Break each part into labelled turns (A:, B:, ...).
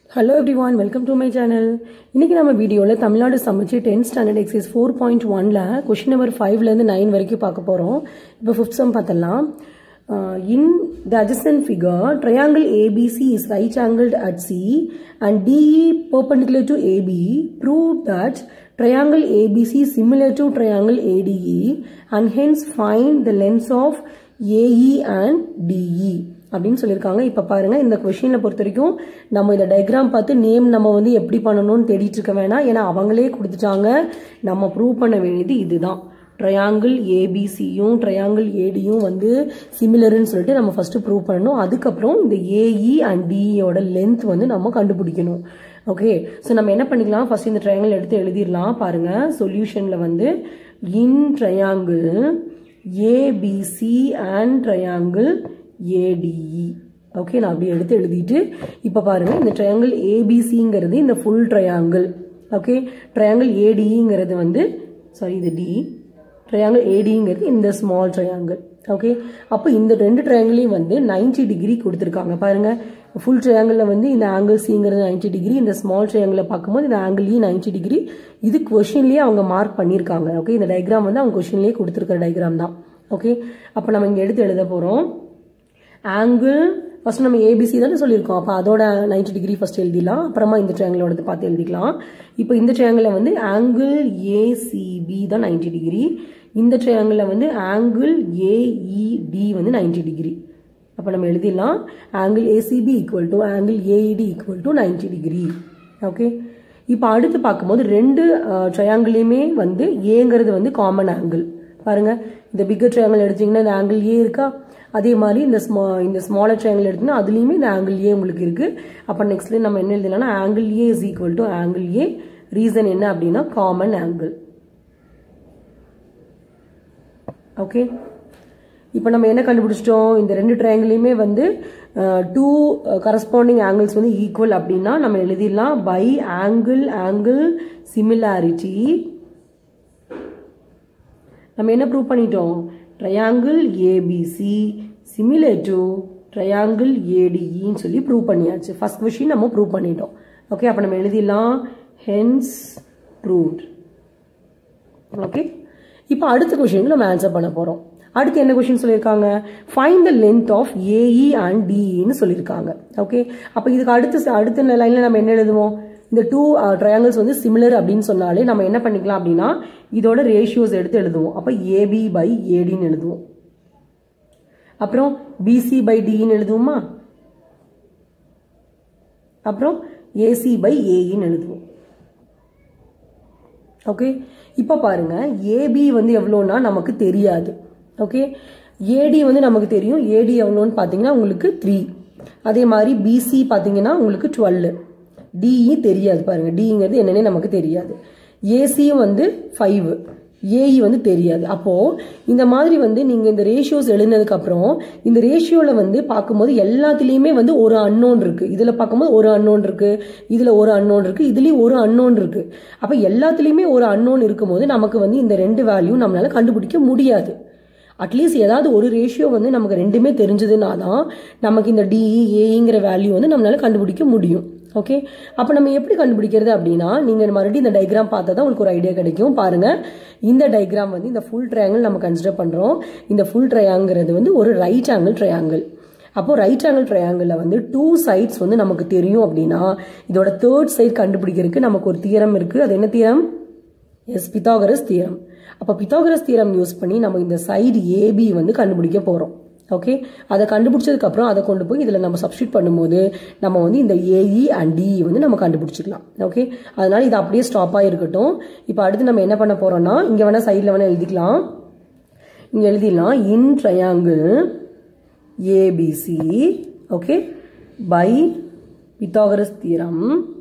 A: Hello everyone welcome to my channel இன்னைக்கு நம்ம video Tamil Nadu சமைச்சு tenth standard exercise four point ஒனில் question number ஃபைவ்லேருந்து நைன் வரைக்கும் பார்க்க போகிறோம் இப்போ ஃபிஃப்த் சம் பார்த்தலாம் இன் த adjacent figure triangle ABC is right angled at C and DE perpendicular to AB prove that triangle ABC is similar to triangle ADE and hence find the lengths of AE and DE அப்படின்னு சொல்லியிருக்காங்க இப்போ பாருங்க இந்த கொஷினை பொறுத்த வரைக்கும் நம்ம இந்த டயக்ராம் பார்த்து நேம் நம்ம வந்து எப்படி பண்ணணும்னு தேடிட்டு இருக்க வேணாம் ஏன்னா அவங்களே கொடுத்துட்டாங்க நம்ம ப்ரூவ் பண்ண வேண்டியது இதுதான் ட்ரையாங்கிள் ஏபிசியும் ட்ரையாங்கிள் ஏடியும் வந்து சிமிலர்னு சொல்லிட்டு நம்ம ஃபர்ஸ்ட் ப்ரூவ் பண்ணணும் அதுக்கப்புறம் இந்த ஏஇ அண்ட் டிஇயோட லென்த் வந்து நம்ம கண்டுபிடிக்கணும் ஓகே ஸோ நம்ம என்ன பண்ணிக்கலாம் ஃபர்ஸ்ட் இந்த ட்ரையாங்கிள் எடுத்து எழுதிடலாம் பாருங்க சொல்யூஷனில் வந்து in triangle ABC and triangle ADE okay நான் அப்படி எடுத்து எழுதிட்டு இப்போ பாருங்க இந்த ட்ரையாங்கிள் ஏபிசிங்கிறது இந்த ஃபுல் ட்ரையாங்கிள் ஓகே ட்ரையாங்கிள் ஏடிங்கிறது வந்து சாரி இது டி ட்ரையாங்கிள் ஏடிங்கிறது இந்த ஸ்மால் ட்ரையாங்கிள் ஓகே அப்போ இந்த ரெண்டு ட்ரையாங்கிளையும் வந்து 90 டிகிரி கொடுத்துருக்காங்க பாருங்க ஃபுல் ட்ரையாங்கிளில் வந்து இந்த ஆங்கிள் சிங்கிறது 90 டிகிரி இந்த ஸ்மால் ட்ரையாங்கிளில் பார்க்கும்போது இந்த ஆங்கிள் இ நைன்டி டிகிரி இது கொஷின்லேயே அவங்க மார்க் பண்ணியிருக்காங்க ஓகே இந்த டயக்ராம் வந்து அவங்க கொஷின்லேயே கொடுத்துருக்கிற டயக்ராம் தான் ஓகே அப்போ நம்ம இங்கே எடுத்து எழுத போகிறோம் ஆங்கிள் ஃபர்ஸ்ட் நம்ம ஏபிசி தானே சொல்லியிருக்கோம் அப்போ அதோட 90 டிகிரி ஃபர்ஸ்ட் எழுதிடலாம் அப்புறமா இந்த ட்ரையாங்கிளோடது பார்த்து எழுதிக்கலாம் இப்போ இந்த ட்ரையாங்கிளில் வந்து ஆங்கிள் ஏசிபி தான் 90 டிகிரி இந்த ட்ரையாங்கிளில் வந்து ஆங்கிள் ஏஇடி வந்து 90 டிகிரி அப்போ நம்ம எழுதிடலாம் angle ACB equal to angle AED equal to 90 degree okay இப்போ அடுத்து பார்க்கும்போது ரெண்டு ட்ரையாங்கிளையுமே வந்து ஏங்கிறது வந்து காமன் ஆங்கிள் பாருங்க இந்த பிக்கர் ட்ரையாங்கிள் எடுத்தீங்கன்னா இந்த ஆங்கிள் ஏ இருக்கா அதே மாதிரி இந்த ஸ்மா இந்த ஸ்மாலர் ட்ரையாங்கிள் எடுத்தீங்கன்னா அதுலேயுமே இந்த ஆங்கிள் ஏ உங்களுக்கு இருக்கு அப்போ நெக்ஸ்ட்ல நம்ம என்ன எழுதலாம்னா angle A is equal to angle A reason என்ன அப்படின்னா காமன் ஆங்கிள் ஓகே இப்போ நம்ம என்ன கண்டுபிடிச்சிட்டோம் இந்த ரெண்டு ட்ரையாங்கிளையுமே வந்து டூ கரஸ்பாண்டிங் ஆங்கிள்ஸ் வந்து ஈக்குவல் அப்படின்னா நம்ம எழுதிடலாம் பை ஆங்கிள் ஆங்கிள் சிமிலாரிட்டி நம்ம என்ன ப்ரூவ் பண்ணிட்டோம் triangle ABC similar to triangle ஏடிஇன்னு சொல்லி ப்ரூவ் பண்ணியாச்சு ஃபர்ஸ்ட் கொஷின் நம்ம ப்ரூவ் பண்ணிட்டோம் ஓகே அப்போ நம்ம எழுதிடலாம் ஹென்ஸ் ப்ரூவ்ட் ஓகே இப்போ அடுத்த கொஷினுக்கு நம்ம ஆன்சர் பண்ண போகிறோம் அடுத்து என்ன கொஷின் சொல்லியிருக்காங்க find the length of AE and டிஇன்னு சொல்லியிருக்காங்க ஓகே அப்போ இதுக்கு அடுத்த அடுத்த லைனில் நம்ம என்ன எழுதுவோம் இந்த டூ ட்ரையாங்கிள்ஸ் வந்து சிமிலர் அப்படின்னு சொன்னாலே நம்ம என்ன பண்ணிக்கலாம் அப்படின்னா இதோட ரேஷியோஸ் எடுத்து எழுதுவோம் அப்போ ஏபி பை ஏடின்னு எழுதுவோம் அப்புறம் பிசி பை டின்னு எழுதுவோமா அப்புறம் ஏசி பை ஏஇன்னு எழுதுவோம் ஓகே இப்போ பாருங்க ஏபி வந்து எவ்வளோன்னா நமக்கு தெரியாது ஓகே ஏடி வந்து நமக்கு தெரியும் ஏடி எவ்வளோன்னு பார்த்தீங்கன்னா உங்களுக்கு த்ரீ அதே மாதிரி பிசி பார்த்தீங்கன்னா உங்களுக்கு டுவெல் டிஇ தெரியாது பாருங்க டிங்கிறது என்னன்னே நமக்கு தெரியாது ஏசியும் வந்து ஃபைவ் ஏஇ வந்து தெரியாது அப்போ இந்த மாதிரி வந்து நீங்க இந்த ரேஷியோஸ் எழுதினதுக்கு அப்புறம் இந்த ரேஷியோல வந்து பார்க்கும்போது எல்லாத்துலயுமே வந்து ஒரு அன்னோன் இருக்கு இதுல பார்க்கும்போது ஒரு அன்னோன் இருக்கு இதுல ஒரு அன்னோன் இருக்கு இதுலயும் ஒரு அன்னோன் இருக்கு அப்ப எல்லாத்துலயுமே ஒரு அன்னோன் இருக்கும்போது நமக்கு வந்து இந்த ரெண்டு வேல்யூ நம்மளால கண்டுபிடிக்க முடியாது அட்லீஸ்ட் ஏதாவது ஒரு ரேஷியோ வந்து நமக்கு ரெண்டுமே தெரிஞ்சதுன்னா தான் நமக்கு இந்த டிஇ ஏங்கிற வேல்யூ வந்து நம்மளால கண்டுபிடிக்க முடியும் ஓகே அப்போ நம்ம எப்படி கண்டுபிடிக்கிறது அப்படின்னா நீங்கள் மறுபடியும் இந்த டயக்ராம் பார்த்தா தான் உங்களுக்கு ஒரு ஐடியா கிடைக்கும் பாருங்க இந்த டயக்ராம் வந்து இந்த ஃபுல் ட்ரையாங்கிள் நம்ம கன்சிடர் பண்ணுறோம் இந்த ஃபுல் ட்ரையாங்கிறது வந்து ஒரு ரைட் ஆங்கிள் ட்ரையாங்கிள் அப்போ ரைட் ஆங்கிள் ட்ரையாங்கிளில் வந்து டூ சைட்ஸ் வந்து நமக்கு தெரியும் அப்படின்னா இதோட தேர்ட் சைட் கண்டுபிடிக்கிறதுக்கு நமக்கு ஒரு தீரம் இருக்குது அது என்ன தீரம் எஸ் பித்தாகரஸ் தீரம் அப்போ பித்தாகரஸ் தீரம் யூஸ் பண்ணி நம்ம இந்த சைடு ஏபி வந்து கண்டுபிடிக்க போகிறோம் ஓகே அதை கண்டுபிடிச்சதுக்கு அப்புறம் அதை கொண்டு போய் இதில் நம்ம சப்ஸ்டியூட் பண்ணும்போது நம்ம வந்து இந்த ஏஇ அண்ட் டிஇ வந்து நம்ம கண்டுபிடிச்சிக்கலாம் ஓகே அதனால இது அப்படியே ஸ்டாப்பாக இருக்கட்டும் இப்போ அடுத்து நம்ம என்ன பண்ண போறோம்னா இங்கே வேணால் சைடில் வேணால் எழுதிக்கலாம் இங்கே எழுதிடலாம் in triangle ABC okay by Pythagoras theorem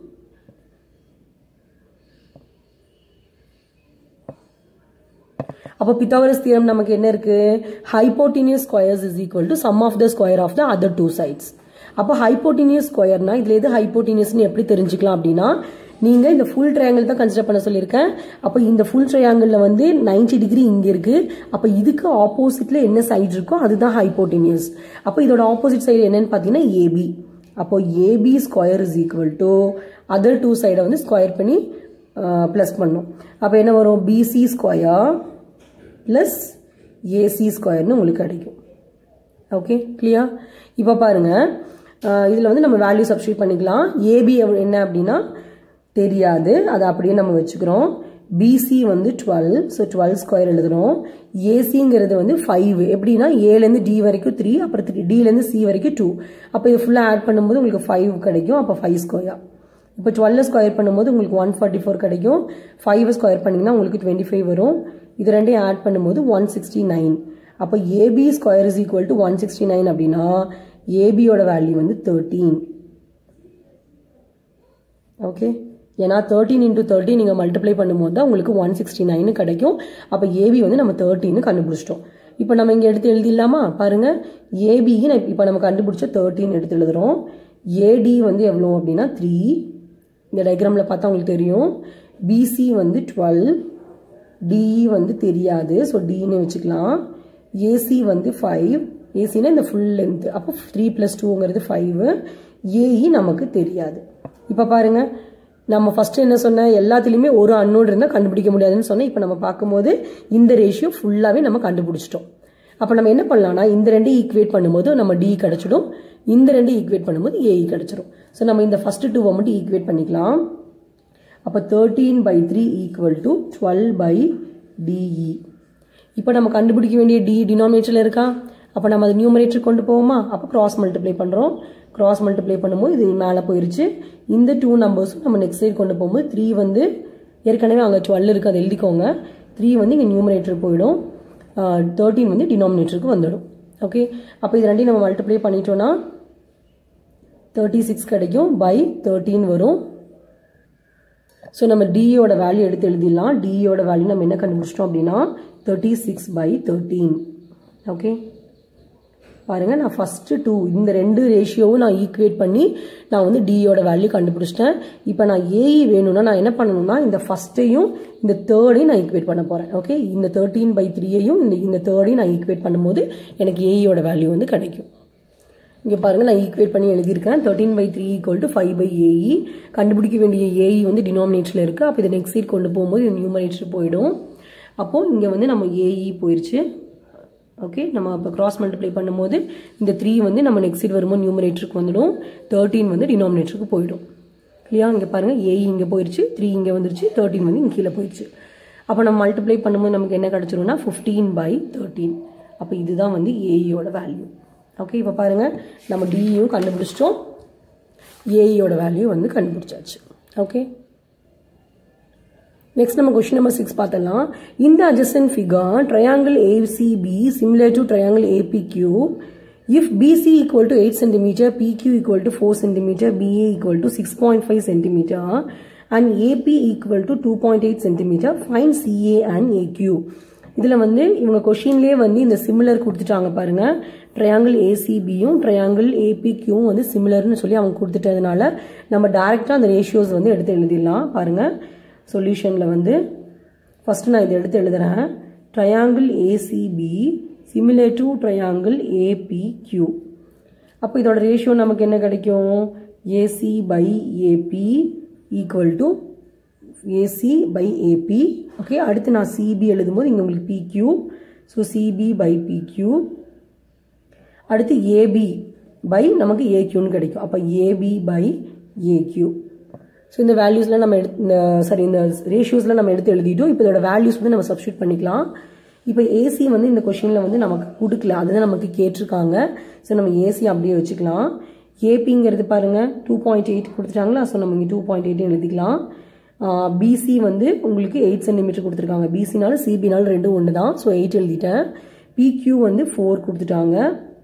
A: அப்போ பித்தாகரஸ் தியரம் நமக்கு என்ன இருக்கு hypotenuse squares is equal to sum of the square of the other two sides அப்போ ஹைப்போட்டினியஸ் ஸ்கொயர்னா இதுல எது ஹைப்போட்டினியஸ்னு எப்படி தெரிஞ்சுக்கலாம் அப்படின்னா நீங்க இந்த ஃபுல் ட்ரையாங்கிள் தான் கன்சிடர் பண்ண சொல்லியிருக்கேன் அப்போ இந்த ஃபுல் ட்ரையாங்கிள்ல வந்து 90 டிகிரி இங்க இருக்கு அப்போ இதுக்கு ஆப்போசிட்ல என்ன சைடு இருக்கோ அதுதான் ஹைப்போட்டினியஸ் அப்போ இதோட ஆப்போசிட் சைடு என்னன்னு பாத்தீங்கன்னா ஏபி அப்போ AB square is equal to other two சைடை வந்து ஸ்கொயர் பண்ணி ப்ளஸ் பண்ணும் அப்போ என்ன வரும் பிசி ஸ்கொயர் ப்ளஸ் ஏசி ஸ்கொயர்னு உங்களுக்கு கிடைக்கும் ஓகே கிளியர் இப்போ பாருங்க இதில் வந்து நம்ம வேல்யூ சப்ஸ்டியூட் பண்ணிக்கலாம் ஏபி என்ன அப்படின்னா தெரியாது அதை அப்படியே நம்ம வச்சுக்கிறோம் பிசி வந்து டுவெல் ஸோ டுவெல் ஸ்கொயர் எழுதுறோம் ஏசிங்கிறது வந்து ஃபைவ் எப்படின்னா ஏலேருந்து டி வரைக்கும் த்ரீ அப்புறம் த்ரீ டிலேருந்து சி வரைக்கும் டூ அப்போ இது ஃபுல்லாக ஆட் பண்ணும்போது உங்களுக்கு ஃபைவ் கிடைக்கும் அப்போ ஃபைவ் ஸ்கொயர் இப்போ டுவெல் ஸ்கொயர் பண்ணும்போது உங்களுக்கு ஒன் ஃபார்ட்டி ஃபோர் கிடைக்கும் ஃபைவ் ஸ்கொயர் பண்ணிங்கன்னா உங்களுக்கு டுவெண்ட்டி ஃபைவ் வரும் இது ரெண்டையும் ஆட் பண்ணும்போது ஒன் சிக்ஸ்டி நைன் அப்போ AB square is equal to one sixty nine அப்படின்னா ஏபியோட வேல்யூ வந்து தேர்ட்டீன் ஓகே ஏன்னா தேர்ட்டீன் இன்டூ தேர்ட்டின் நீங்கள் மல்டிப்ளை பண்ணும்போது தான் உங்களுக்கு ஒன் சிக்ஸ்டி நைனு கிடைக்கும் அப்போ ஏபி வந்து நம்ம தேர்ட்டின்னு கண்டுபிடிச்சிட்டோம் இப்போ நம்ம இங்கே எடுத்து எழுதிடலாமா பாருங்க ஏபி இப்போ நம்ம கண்டுபிடிச்ச தேர்ட்டின் எடுத்து எழுதுறோம் ஏடி வந்து எவ்வளோ அப்படின்னா த்ரீ இந்த டயக்ராமில் பார்த்தா உங்களுக்கு தெரியும் பிசி வந்து டுவெல் டிஇ வந்து தெரியாது ஸோ டின்னு வச்சுக்கலாம் ஏசி வந்து ஃபைவ் ஏசினா இந்த ஃபுல் லென்த் அப்போ த்ரீ ப்ளஸ் டூங்கிறது ஃபைவ் ஏஇ நமக்கு தெரியாது இப்போ பாருங்க நம்ம ஃபர்ஸ்ட் என்ன சொன்ன எல்லாத்துலேயுமே ஒரு அன்னோடு இருந்தால் கண்டுபிடிக்க முடியாதுன்னு சொன்னேன் இப்போ நம்ம பார்க்கும்போது இந்த ரேஷியோ ஃபுல்லாகவே நம்ம கண்டுபிடிச்சிட்டோம் அப்போ நம்ம என்ன பண்ணலாம்னா இந்த ரெண்டு ஈக்குவேட் பண்ணும்போது நம்ம டி கிடச்சிடும் இந்த ரெண்டு ஈக்குவேட் பண்ணும்போது ஏஇ கிடச்சிடும் ஸோ நம்ம இந்த ஃபர்ஸ்ட் டூவை மட்டும் ஈக்குவேட் பண்ணிக்கலாம் அப்போ thirteen by three equal to twelve by DE இப்போ நம்ம கண்டுபிடிக்க வேண்டிய டி டினாமினேட்டரில் இருக்கா அப்போ நம்ம அது நியூமரேட்டர் கொண்டு போவோமா அப்போ கிராஸ் மல்டிப்ளை பண்ணுறோம் கிராஸ் மல்டிப்ளை பண்ணும்போது இது மேலே போயிருச்சு இந்த டூ நம்பர்ஸும் நம்ம நெக்ஸ்ட் சைடு கொண்டு போகும்போது த்ரீ வந்து ஏற்கனவே அங்கே டுவெல் இருக்குது அதை எழுதிக்கோங்க த்ரீ வந்து இங்கே நியூமரேட்டர் போயிடும் தேர்ட்டீன் வந்து டினாமினேட்டருக்கு வந்துடும் ஓகே அப்போ இது ரெண்டையும் நம்ம மல்டிப்ளை பண்ணிட்டோம்னா தேர்ட்டி சிக்ஸ் கிடைக்கும் பை தேர்ட்டீன் வரும் ஸோ நம்ம டியோட வேல்யூ எடுத்து எழுதிடலாம் டியோட வேல்யூ நம்ம என்ன கண்டுபிடிச்சிட்டோம் அப்படின்னா thirty six by thirteen okay பாருங்க நான் ஃபஸ்ட்டு டூ இந்த ரெண்டு ரேஷியோவும் நான் ஈக்குவேட் பண்ணி நான் வந்து டியோட வேல்யூ கண்டுபிடிச்சிட்டேன் இப்போ நான் ஏஇ வேணும்னா நான் என்ன பண்ணணும்னா இந்த ஃபஸ்ட்டையும் இந்த தேர்டையும் நான் ஈக்குவேட் பண்ண போகிறேன் ஓகே இந்த தேர்ட்டீன் பை த்ரீயையும் இந்த இந்த தேர்டையும் நான் ஈக்குவேட் பண்ணும்போது எனக்கு ஏஇயோட வேல்யூ வந்து கிடைக்கும் இங்கே பாருங்கள் நான் ஈக்குவேட் பண்ணி எழுதியிருக்கேன் thirteen by three equal to five by AE கண்டுபிடிக்க வேண்டிய ஏஇ வந்து டினாமினேட்டரில் இருக்குது அப்போ இதை நெக்ஸ்ட் சைட் கொண்டு போகும்போது இது நியூமரேட்டர் போயிடும் அப்போது இங்கே வந்து நம்ம ஏஇ போயிடுச்சு ஓகே நம்ம இப்போ கிராஸ் மல்டிப்ளை பண்ணும்போது இந்த த்ரீ வந்து நம்ம நெக்ஸ்ட் சைட் வரும்போது நியூமரேட்டருக்கு வந்துடும் தேர்ட்டீன் வந்து டினாமினேட்டருக்கு போயிடும் இல்லையா இங்கே பாருங்கள் ஏஇ இங்கே போயிடுச்சு த்ரீ இங்கே வந்துருச்சு தேர்ட்டின் வந்து இங்கே கீழே போயிடுச்சு அப்போ நம்ம மல்டிப்ளை பண்ணும்போது நமக்கு என்ன கிடச்சிரும்னா ஃபிஃப்டீன் பை தேர்ட்டீன் அப்போ இதுதான் வந்து ஏஇயோட வேல்யூ ஓகே இப்போ பாருங்கள் நம்ம டியும் கண்டுபிடிச்சிட்டோம் ஏஇயோட வேல்யூ வந்து கண்டுபிடிச்சாச்சு ஓகே நெக்ஸ்ட் நம்ம கொஸ்டின் நம்பர் சிக்ஸ் பார்த்தலாம் இந்த adjacent figure triangle ACB similar to triangle APQ if BC equal to 8 cm PQ equal to 4 cm BA equal to 6.5 cm and AP equal to 2.8 cm find CA and AQ இதில் வந்து இவங்க கொஷின்லேயே வந்து இந்த similar கொடுத்துட்டாங்க பாருங்க triangle ஏசிபியும் triangle ஏபிக்யூவும் வந்து சிமிலர்னு சொல்லி அவங்க கொடுத்துட்டதுனால நம்ம டைரெக்டாக அந்த ரேஷியோஸ் வந்து எடுத்து எழுதிடலாம் பாருங்கள் சொல்யூஷனில் வந்து ஃபஸ்ட்டு நான் இதை எடுத்து எழுதுகிறேன் triangle ACB similar to triangle APQ அப்போ இதோட ரேஷியோ நமக்கு என்ன கிடைக்கும் AC by AB equal to AC by AB okay அடுத்து நான் சிபி எழுதும்போது இங்கே உங்களுக்கு PQ so CB by PQ அடுத்து ஏபி பை நமக்கு ஏக்யூன்னு கிடைக்கும் அப்போ ஏபி பை ஏக்யூ ஸோ இந்த வேல்யூஸில் நம்ம எடுத்து இந்த சாரி இந்த ரேஷியோஸில் நம்ம எடுத்து எழுதிட்டோம் இப்போ இதோட வேல்யூஸ் வந்து நம்ம சப்ஸ்டியூட் பண்ணிக்கலாம் இப்போ ஏசி வந்து இந்த கொஷினில் வந்து நமக்கு கொடுக்கல அதுதான் நமக்கு கேட்டிருக்காங்க ஸோ நம்ம ஏசி அப்படியே வச்சுக்கலாம் ஏபிங்கிறது பாருங்க டூ பாயிண்ட் எயிட் கொடுத்துட்டாங்களா ஸோ நம்ம இங்கே டூ பாயிண்ட் எயிட் எழுதிக்கலாம் பிசி வந்து உங்களுக்கு எயிட் சென்டிமீட்டர் கொடுத்துருக்காங்க பிசினாலும் சிபினாலும் ரெண்டும் ஒன்று தான் ஸோ எயிட் எழுதிட்டேன் பிக்யூ வந்து ஃபோர் கொடுத்துட்டாங்க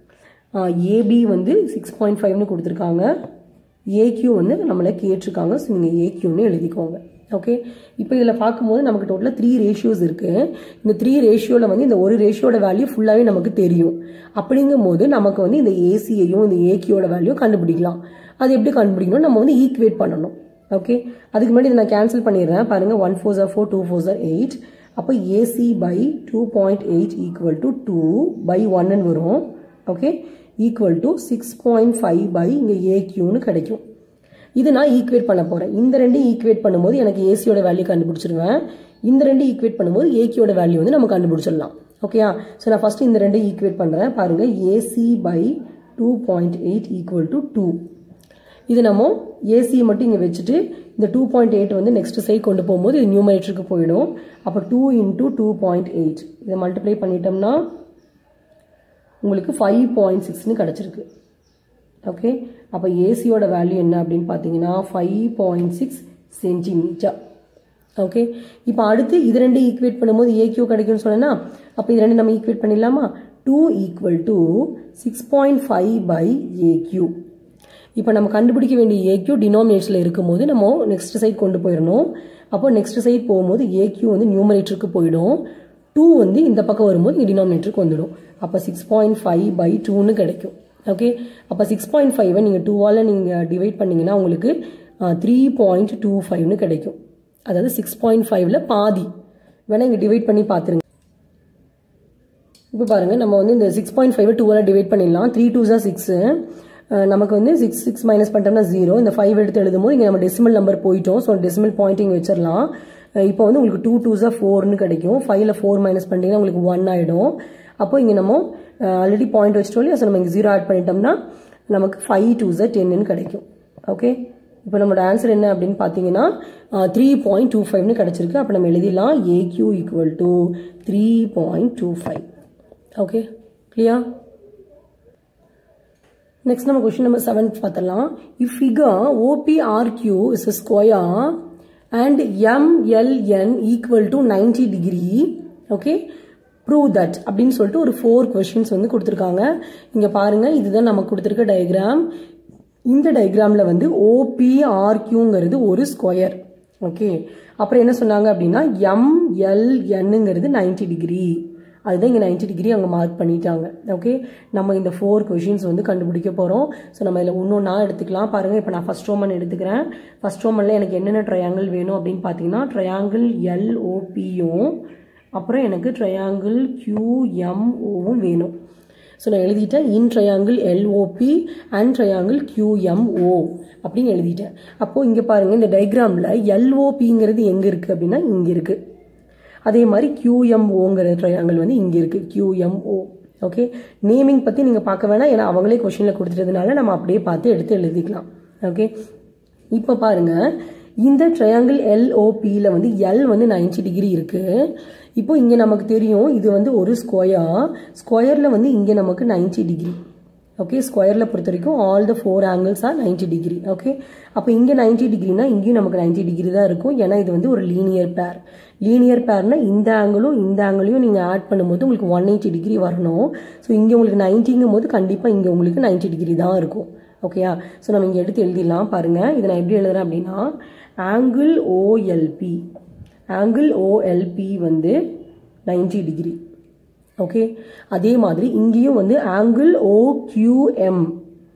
A: ஏபி வந்து சிக்ஸ் பாயிண்ட் ஃபைவ்னு கொடுத்துருக்காங்க ஏக்யூ வந்து நம்மளை கேட்டிருக்காங்க ஸோ நீங்கள் ஏக்யூன்னு எழுதிக்கோங்க ஓகே இப்போ இதில் பார்க்கும்போது நமக்கு டோட்டலாக த்ரீ ரேஷியோஸ் இருக்குது இந்த த்ரீ ரேஷியோவில் வந்து இந்த ஒரு ரேஷியோட வேல்யூ ஃபுல்லாகவே நமக்கு தெரியும் அப்படிங்கும் போது நமக்கு வந்து இந்த ஏசியையும் இந்த ஏக்கியோட வேல்யூ கண்டுபிடிக்கலாம் அது எப்படி கண்டுபிடிக்கணும் நம்ம வந்து ஈக்குவேட் பண்ணணும் ஓகே அதுக்கு முன்னாடி இதை நான் கேன்சல் பண்ணிடுறேன் பாருங்கள் ஒன் ஃபோர் ஜார் ஃபோர் டூ ஃபோர் ஜார் எயிட் அப்போ AC by two point eight equal to two by ஒன்னு வரும் okay equal to six point five by இங்கே ஏக்யூன்னு கிடைக்கும் இது நான் ஈக்குவேட் பண்ண போகிறேன் இந்த ரெண்டையும் ஈக்குவேட் பண்ணும்போது எனக்கு ஏசியோட வேல்யூ கண்டுபிடிச்சிருவேன் இந்த ரெண்டு ஈக்குவேட் பண்ணும்போது ஏக்கியோட வேல்யூ வந்து நம்ம கண்டுபிடிச்சிடலாம் ஓகேயா ஸோ நான் ஃபஸ்ட்டு இந்த ரெண்டு ஈக்குவேட் பண்ணுறேன் பாருங்கள் AC by two point eight equal to two இது நம்ம ஏசியை மட்டும் இங்கே வச்சுட்டு இந்த டூ பாயிண்ட் எயிட் வந்து நெக்ஸ்ட் சைட் கொண்டு போகும்போது இது நியூமரேட்டருக்கு போயிடும் அப்போ two into two point eight இதை மல்டிப்ளை பண்ணிட்டோம்னா உங்களுக்கு ஃபைவ் பாயிண்ட் சிக்ஸ்னு கிடச்சிருக்கு ஓகே அப்போ ஏசியோட வேல்யூ என்ன அப்படின்னு பார்த்தீங்கன்னா five point six centimetre okay இப்போ அடுத்து இது ரெண்டு ஈக்குவேட் பண்ணும்போது ஏக்யூ கிடைக்கும்னு சொன்னேன்னா அப்போ இது ரெண்டு நம்ம ஈக்குவேட் பண்ணிடலாமா two equal to six point five by AQ இப்போ நம்ம கண்டுபிடிக்க வேண்டிய ஏக்யூ டினாமினேஷனில் இருக்கும்போது நம்ம நெக்ஸ்ட் சைட் கொண்டு போயிடணும் அப்போ நெக்ஸ்ட் சைட் போகும்போது ஏக்யூ வந்து நியூமரேட்டருக்கு போயிடும் டூ வந்து இந்த பக்கம் வரும்போது இங்கே டினாமினேட்டருக்கு வந்துடும் அப்போ சிக்ஸ் பாயிண்ட் ஃபைவ் பை டூன்னு கிடைக்கும் ஓகே அப்போ சிக்ஸ் பாயிண்ட் ஃபைவை நீங்கள் டூவால் நீங்கள் டிவைட் பண்ணிங்கன்னா உங்களுக்கு த்ரீ பாயிண்ட் டூ ஃபைவ்னு கிடைக்கும் அதாவது சிக்ஸ் பாயிண்ட் ஃபைவ்ல பாதி வேணால் இங்கே டிவைட் பண்ணி பார்த்துருங்க இப்போ பாருங்கள் நம்ம வந்து இந்த சிக்ஸ் பாயிண்ட் ஃபைவ் டூவால் டிவைட் பண்ணிடலாம் த்ரீ டூ ஜா சிக்ஸு நமக்கு வந்து சிக்ஸ் சிக்ஸ் மைனஸ் பண்ணிட்டோம்னா ஜீரோ இந்த ஃபைவ் எடுத்து எழுதும்போது இங்கே நம்ம டெசிமல் நம்பர் போயிட்டோம் ஸோ டெசிமல் பாயிண்ட் இங்கே வச்சிடலாம் இப்போ வந்து உங்களுக்கு டூ டூ ஜா ஃபோர்னு கிடைக்கும் ஃபைவ்ல ஃபோர் மைனஸ் பண்ணிட்டீங்கன்னா உங்களுக்கு ஒன் ஆகிடும் அப்போ இங்கே நம்ம ஆல்ரெடி பாயிண்ட் வச்சிட்டோம் இல்லையா ஸோ நம்ம இங்கே ஜீரோ ஆட் பண்ணிட்டோம்னா நமக்கு ஃபைவ் டூ ஜா டென்னு கிடைக்கும் ஓகே இப்போ நம்மளோட ஆன்சர் என்ன அப்படின்னு பார்த்தீங்கன்னா த்ரீ பாயிண்ட் டூ ஃபைவ்னு கிடச்சிருக்கு அப்போ நம்ம எழுதிடலாம் AQ equal to three point two five okay clear next நம்ம கொஸ்டின் நம்பர் செவன் பார்த்துடலாம் if figure OPRQ is a square and MLN equal to ninety degree okay prove that அப்படின்னு சொல்லிட்டு ஒரு ஃபோர் கொஷின்ஸ் வந்து கொடுத்துருக்காங்க இங்கே பாருங்க இதுதான் நமக்கு கொடுத்துருக்க டயக்ராம் இந்த டயக்ராமில் வந்து ஓபிஆர்கியூங்கிறது ஒரு ஸ்கொயர் ஓகே அப்புறம் என்ன சொன்னாங்க அப்படின்னா எம்எல்என்னுங்கிறது நைன்டி டிகிரி அதுதான் இங்கே நைன்டி டிகிரி அங்கே மார்க் பண்ணிட்டாங்க ஓகே நம்ம இந்த ஃபோர் கொஷின்ஸ் வந்து கண்டுபிடிக்க போகிறோம் ஸோ நம்ம இதில் ஒன்றொன்னா எடுத்துக்கலாம் பாருங்கள் இப்போ நான் ஃபஸ்ட் ரோமன் எடுத்துக்கிறேன் ஃபஸ்ட் ரோமனில் எனக்கு என்னென்ன ட்ரையாங்கிள் வேணும் அப்படின்னு பார்த்தீங்கன்னா ட்ரையாங்கிள் எல்ஓபியும் அப்புறம் எனக்கு ட்ரையாங்கிள் கியூஎம்ஓவும் வேணும் ஸோ நான் எழுதிட்டேன் in triangle LOP and triangle QMO அப்படின்னு எழுதிட்டேன் அப்போது இங்கே பாருங்கள் இந்த டைக்ராமில் எல்ஓபிங்கிறது எங்கே இருக்குது அப்படின்னா இங்கே இருக்குது அதே மாதிரி கியூஎம்ஓங்கிற ட்ரையாங்கிள் வந்து இங்கே இருக்குது கியூஎம்ஓ ஓகே நேமிங் பற்றி நீங்கள் பார்க்க வேணாம் ஏன்னா அவங்களே கொஷினில் கொடுத்துட்டதுனால நம்ம அப்படியே பார்த்து எடுத்து எழுதிக்கலாம் ஓகே இப்போ பாருங்கள் இந்த ட்ரையாங்கிள் எல்ஓபியில் வந்து எல் வந்து நைன்டி டிகிரி இருக்குது இப்போ இங்கே நமக்கு தெரியும் இது வந்து ஒரு ஸ்கொயர் ஸ்கொயரில் வந்து இங்கே நமக்கு நைன்டி டிகிரி ஓகே ஸ்கொயரில் பொறுத்த வரைக்கும் all the four angles are ninety degree okay அப்போ இங்கே நைன்டி டிகிரினா இங்கேயும் நமக்கு நைன்டி டிகிரி தான் இருக்கும் ஏன்னா இது வந்து ஒரு லீனியர் பேர் லீனியர் பேர்னா இந்த ஆங்கிளும் இந்த ஆங்கிளையும் நீங்கள் ஆட் பண்ணும்போது உங்களுக்கு ஒன் எயிட்டி டிகிரி வரணும் ஸோ இங்கே உங்களுக்கு நைன்ட்டிங்கும் போது கண்டிப்பாக இங்கே உங்களுக்கு நைன்டி டிகிரி தான் இருக்கும் ஓகேயா ஸோ நம்ம இங்கே எடுத்து எழுதிடலாம் பாருங்கள் இதை நான் எப்படி எழுதுறேன் அப்படின்னா ஆங்கிள் ஓஎல்பி ஆங்கிள் ஓஎல்பி வந்து நைன்டி டிகிரி ஓகே அதே மாதிரி இங்கேயும் வந்து ஆங்கிள் ஓக்யூஎம்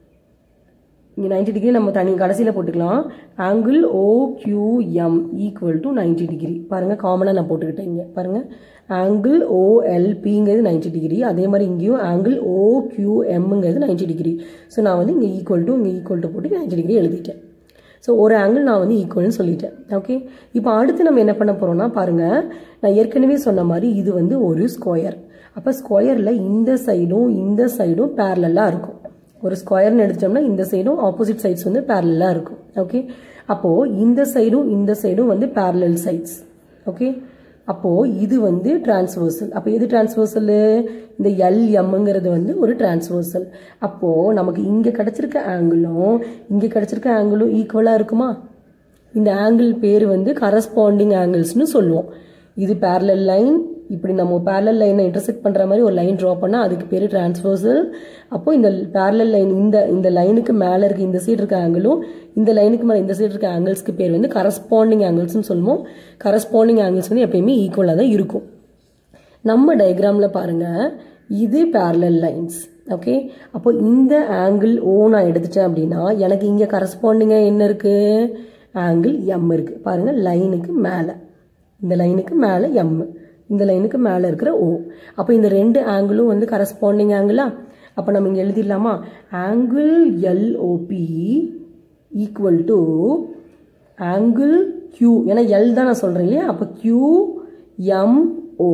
A: இங்கே நைன்டி டிகிரி நம்ம தனி கடைசியில் போட்டுக்கலாம் angle OQM equal to ninety degree பாருங்கள் காமனாக நான் போட்டுக்கிட்டேன் இங்கே பாருங்கள் ஆங்கிள் ஓஎல்பிங்கிறது நைன்டி டிகிரி அதே மாதிரி இங்கேயும் ஆங்கிள் ஓக்யூஎம்ங்கிறது நைன்டி டிகிரி ஸோ நான் வந்து இங்கே ஈக்குவல் டு இங்கே ஈக்குவல் டு போட்டு நைன்டி டிகிரி எழுதிட்டேன் ஸோ ஒரு ஆங்கிள் நான் வந்து ஈக்குவல்னு சொல்லிட்டேன் ஓகே இப்போ அடுத்து நம்ம என்ன பண்ண போகிறோம்னா பாருங்கள் நான் ஏற்கனவே சொன்ன மாதிரி இது வந்து ஒரு ஸ்கொயர் அப்போ ஸ்கொயரில் இந்த சைடும் இந்த சைடும் பேரலாக இருக்கும் ஒரு ஸ்கொயர்னு எடுத்துட்டோம்னா இந்த சைடும் ஆப்போசிட் சைட்ஸ் வந்து பேரலாக இருக்கும் ஓகே அப்போது இந்த சைடும் இந்த சைடும் வந்து பேரலல் சைட்ஸ் ஓகே அப்போது இது வந்து டிரான்ஸ்வர்சல் அப்போ எது டிரான்ஸ்வர்சல் இந்த எல்எம்ங்கிறது வந்து ஒரு டிரான்ஸ்வர்சல் அப்போது நமக்கு இங்கே கிடச்சிருக்க ஆங்கிளும் இங்கே கிடச்சிருக்க ஆங்கிளும் ஈக்குவலாக இருக்குமா இந்த ஆங்கிள் பேர் வந்து கரஸ்பாண்டிங் ஆங்கிள்ஸ்னு சொல்லுவோம் இது பேரலல் லைன் இப்படி நம்ம பேரலல் லைனை இன்டர்செக்ட் பண்ணுற மாதிரி ஒரு லைன் ட்ரா பண்ணால் அதுக்கு பேர் டிரான்ஸ்வர்சல் அப்போ இந்த பேரலல் லைன் இந்த இந்த லைனுக்கு மேலே இருக்க இந்த சைடு இருக்க ஆங்கிளும் இந்த லைனுக்கு மேலே இந்த சைடு இருக்க ஆங்கிள்ஸ்க்கு பேர் வந்து கரஸ்பாண்டிங் ஆங்கிள்ஸ்னு சொல்லுவோம் கரஸ்பாண்டிங் ஆங்கிள்ஸ் வந்து எப்பயுமே ஈக்குவலாக தான் இருக்கும் நம்ம டயக்ராமில் பாருங்கள் இது பேரலல் லைன்ஸ் ஓகே அப்போ இந்த ஆங்கிள் ஓ நான் எடுத்துட்டேன் அப்படின்னா எனக்கு இங்கே கரஸ்பாண்டிங்காக என்ன இருக்குது ஆங்கிள் எம் இருக்குது பாருங்கள் லைனுக்கு மேலே இந்த லைனுக்கு மேலே எம் இந்த லைனுக்கு மேலே இருக்கிற ஓ அப்போ இந்த ரெண்டு ஆங்கிளும் வந்து கரஸ்பாண்டிங் ஆங்கிளா அப்போ நம்ம இங்கே எழுதிடலாமா angle LOP equal to angle Q ஏன்னா எல் தான் நான் சொல்கிறேன் இல்லையா அப்போ கியூ எம்ஓ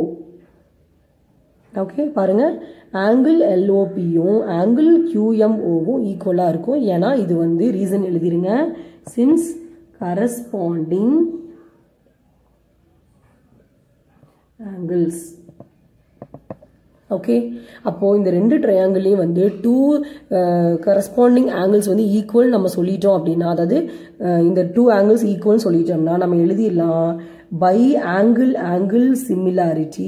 A: ஓகே பாருங்க ஆங்கிள் எல்ஓபியும் ஆங்கிள் கியூஎம்ஓவும் ஈக்குவலாக இருக்கும் ஏன்னா இது வந்து ரீசன் எழுதிருங்க சின்ஸ் கரஸ்பாண்டிங் ஆங்கிள்ஸ் ஓகே அப்போது இந்த ரெண்டு ட்ரையாங்கிளையும் வந்து டூ கரஸ்பாண்டிங் ஆங்கிள்ஸ் வந்து ஈக்குவல் நம்ம சொல்லிட்டோம் அப்படின்னா அதாவது இந்த டூ ஆங்கிள்ஸ் ஈக்குவல்னு சொல்லிட்டோம்னா நம்ம எழுதிடலாம் by angle angle similarity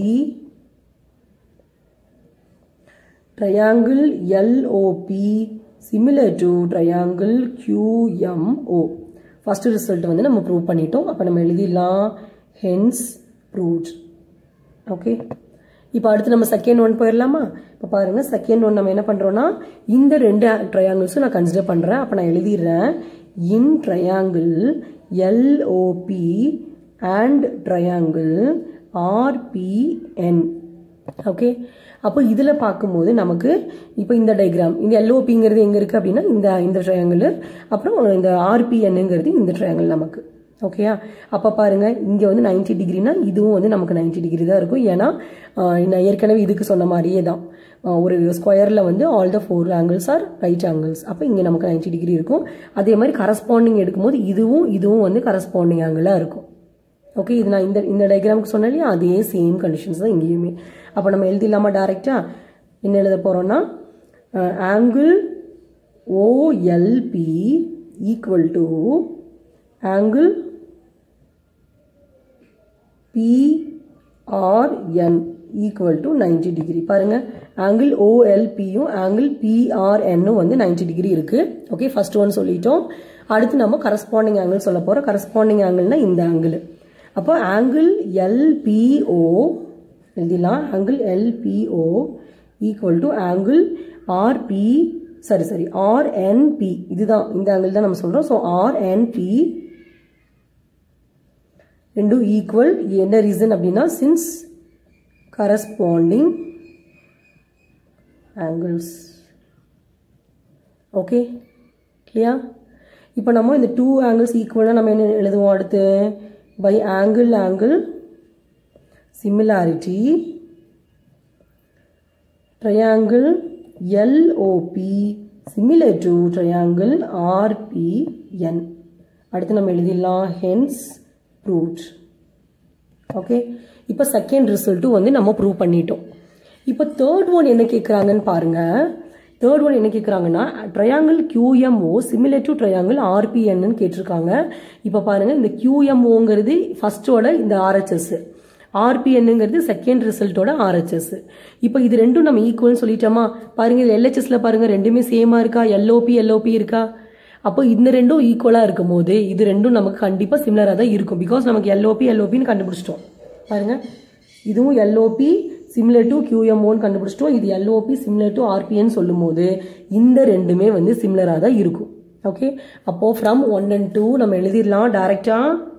A: triangle LOP similar to triangle QMO first result வந்து நம்ம ப்ரூவ் பண்ணிட்டோம் அப்போ நம்ம எழுதிடலாம் ஹென்ஸ் ப்ரூவ்ட் ஓகே இப்போ அடுத்து நம்ம செகண்ட் ஒன் போயிடலாமா இப்போ பாருங்க செகண்ட் ஒன் நம்ம என்ன பண்ணுறோம்னா இந்த ரெண்டு ட்ரையாங்கிள்ஸும் நான் கன்சிடர் பண்ணுறேன் அப்போ நான் எழுதிடுறேன் in triangle LOP and triangle RPN okay அப்போ இதில் பார்க்கும்போது நமக்கு இப்போ இந்த டயக்ராம் இந்த எல்ஓபிங்கிறது எங்கே இருக்குது அப்படின்னா இந்த இந்த ட்ரையாங்கிள் அப்புறம் இந்த ஆர்பிஎன்னுங்கிறது இந்த ட்ரையாங்கிள் நமக்கு ஓகேயா அப்போ பாருங்க இங்கே வந்து நைன்டி டிகிரினா இதுவும் வந்து நமக்கு நைன்டி டிகிரி தான் இருக்கும் ஏன்னா நான் ஏற்கனவே இதுக்கு சொன்ன மாதிரியே தான் ஒரு ஸ்கொயரில் வந்து all the four angles are right angles அப்போ இங்கே நமக்கு நைன்டி டிகிரி இருக்கும் அதே மாதிரி கரஸ்பாண்டிங் எடுக்கும்போது இதுவும் இதுவும் வந்து கரஸ்பாண்டிங் ஆங்கிளாக இருக்கும் ஓகே இது நான் இந்த இந்த டயக்ராமுக்கு சொன்னேன் இல்லையா அதே சேம் கண்டிஷன்ஸ் தான் இங்கேயுமே அப்போ நம்ம எழுதிடலாமா டேரெக்டாக என்ன எழுத போகிறோம்னா angle OLP equal to angle PRN equal to ninety degree பாருங்க ஆங்கிள் ஓஎல்பியும் ஆங்கிள் பிஆர்என்னும் வந்து நைன்டி டிகிரி இருக்கு ஓகே ஃபர்ஸ்ட் ஒன் சொல்லிட்டோம் அடுத்து நம்ம கரஸ்பாண்டிங் ஆங்கிள் சொல்ல போகிறோம் கரஸ்பாண்டிங் ஆங்கிள்னா இந்த ஆங்கிள் அப்போ ஆங்கிள் எல்பிஓ எழுதிடலாம் angle LPO equal to angle RP சரி சரி ஆர்என்பி இதுதான் இந்த ஆங்கிள் தான் நம்ம சொல்கிறோம் ஸோ ஆர்என்பி ரெண்டும் ஈக்குவல் என்ன ரீசன் அப்படின்னா சின்ஸ் கரஸ்பாண்டிங் ஆங்கிள்ஸ் ஓகே கிளியா இப்போ நம்ம இந்த டூ ஆங்கிள்ஸ் ஈக்குவலாக நம்ம என்ன எழுதுவோம் அடுத்து by angle angle similarity triangle LOP similar to triangle RPN அடுத்து நம்ம எழுதிடலாம் hence proved ஓகே இப்போ செகண்ட் ரிசல்ட்டும் வந்து நம்ம ப்ரூவ் பண்ணிட்டோம் இப்போ தேர்ட் ஒன் என்ன கேட்குறாங்கன்னு பாருங்க தேர்ட் ஒன் என்ன கேட்குறாங்கன்னா triangle QMO similar to triangle ஆர்பிஎன்னு கேட்டிருக்காங்க இப்போ பாருங்க இந்த கியூஎம்ஓங்கிறது ஃபர்ஸ்டோட இந்த ஆர்ஹெச்எஸ் ஆர்பிஎன்னுங்கிறது செகண்ட் ரிசல்ட்டோட ஆர்ஹெச்எஸ் இப்போ இது ரெண்டும் நம்ம ஈக்குவல்னு சொல்லிட்டோமா பாருங்க இது எல்ஹெச்எஸ்ல பாருங்க ரெண்டுமே சேமா இருக்கா எல்ஓபி எல்ஓபி இருக்கா அப்போ இந்த ரெண்டும் ஈக்குவலாக இருக்கும் போது இது ரெண்டும் நமக்கு கண்டிப்பாக சிமிலராக தான் இருக்கும் பிகாஸ் நமக்கு எல்ஓபி எல்ஓபின்னு கண்டுபிடிச்சிட்டோம் பாருங்க இதுவும் எல்ஓபி சிமிலர் டு கியூஎம்ஓன்னு கண்டுபிடிச்சிட்டோம் இது எல்ஓபி சிமிலர் டு ஆர்பிஎன் சொல்லும் போது இந்த ரெண்டுமே வந்து சிமிலராக தான் இருக்கும் ஓகே அப்போ ஃப்ரம் ஒன் அண்ட் டூ நம்ம எழுதிடலாம் டைரக்டா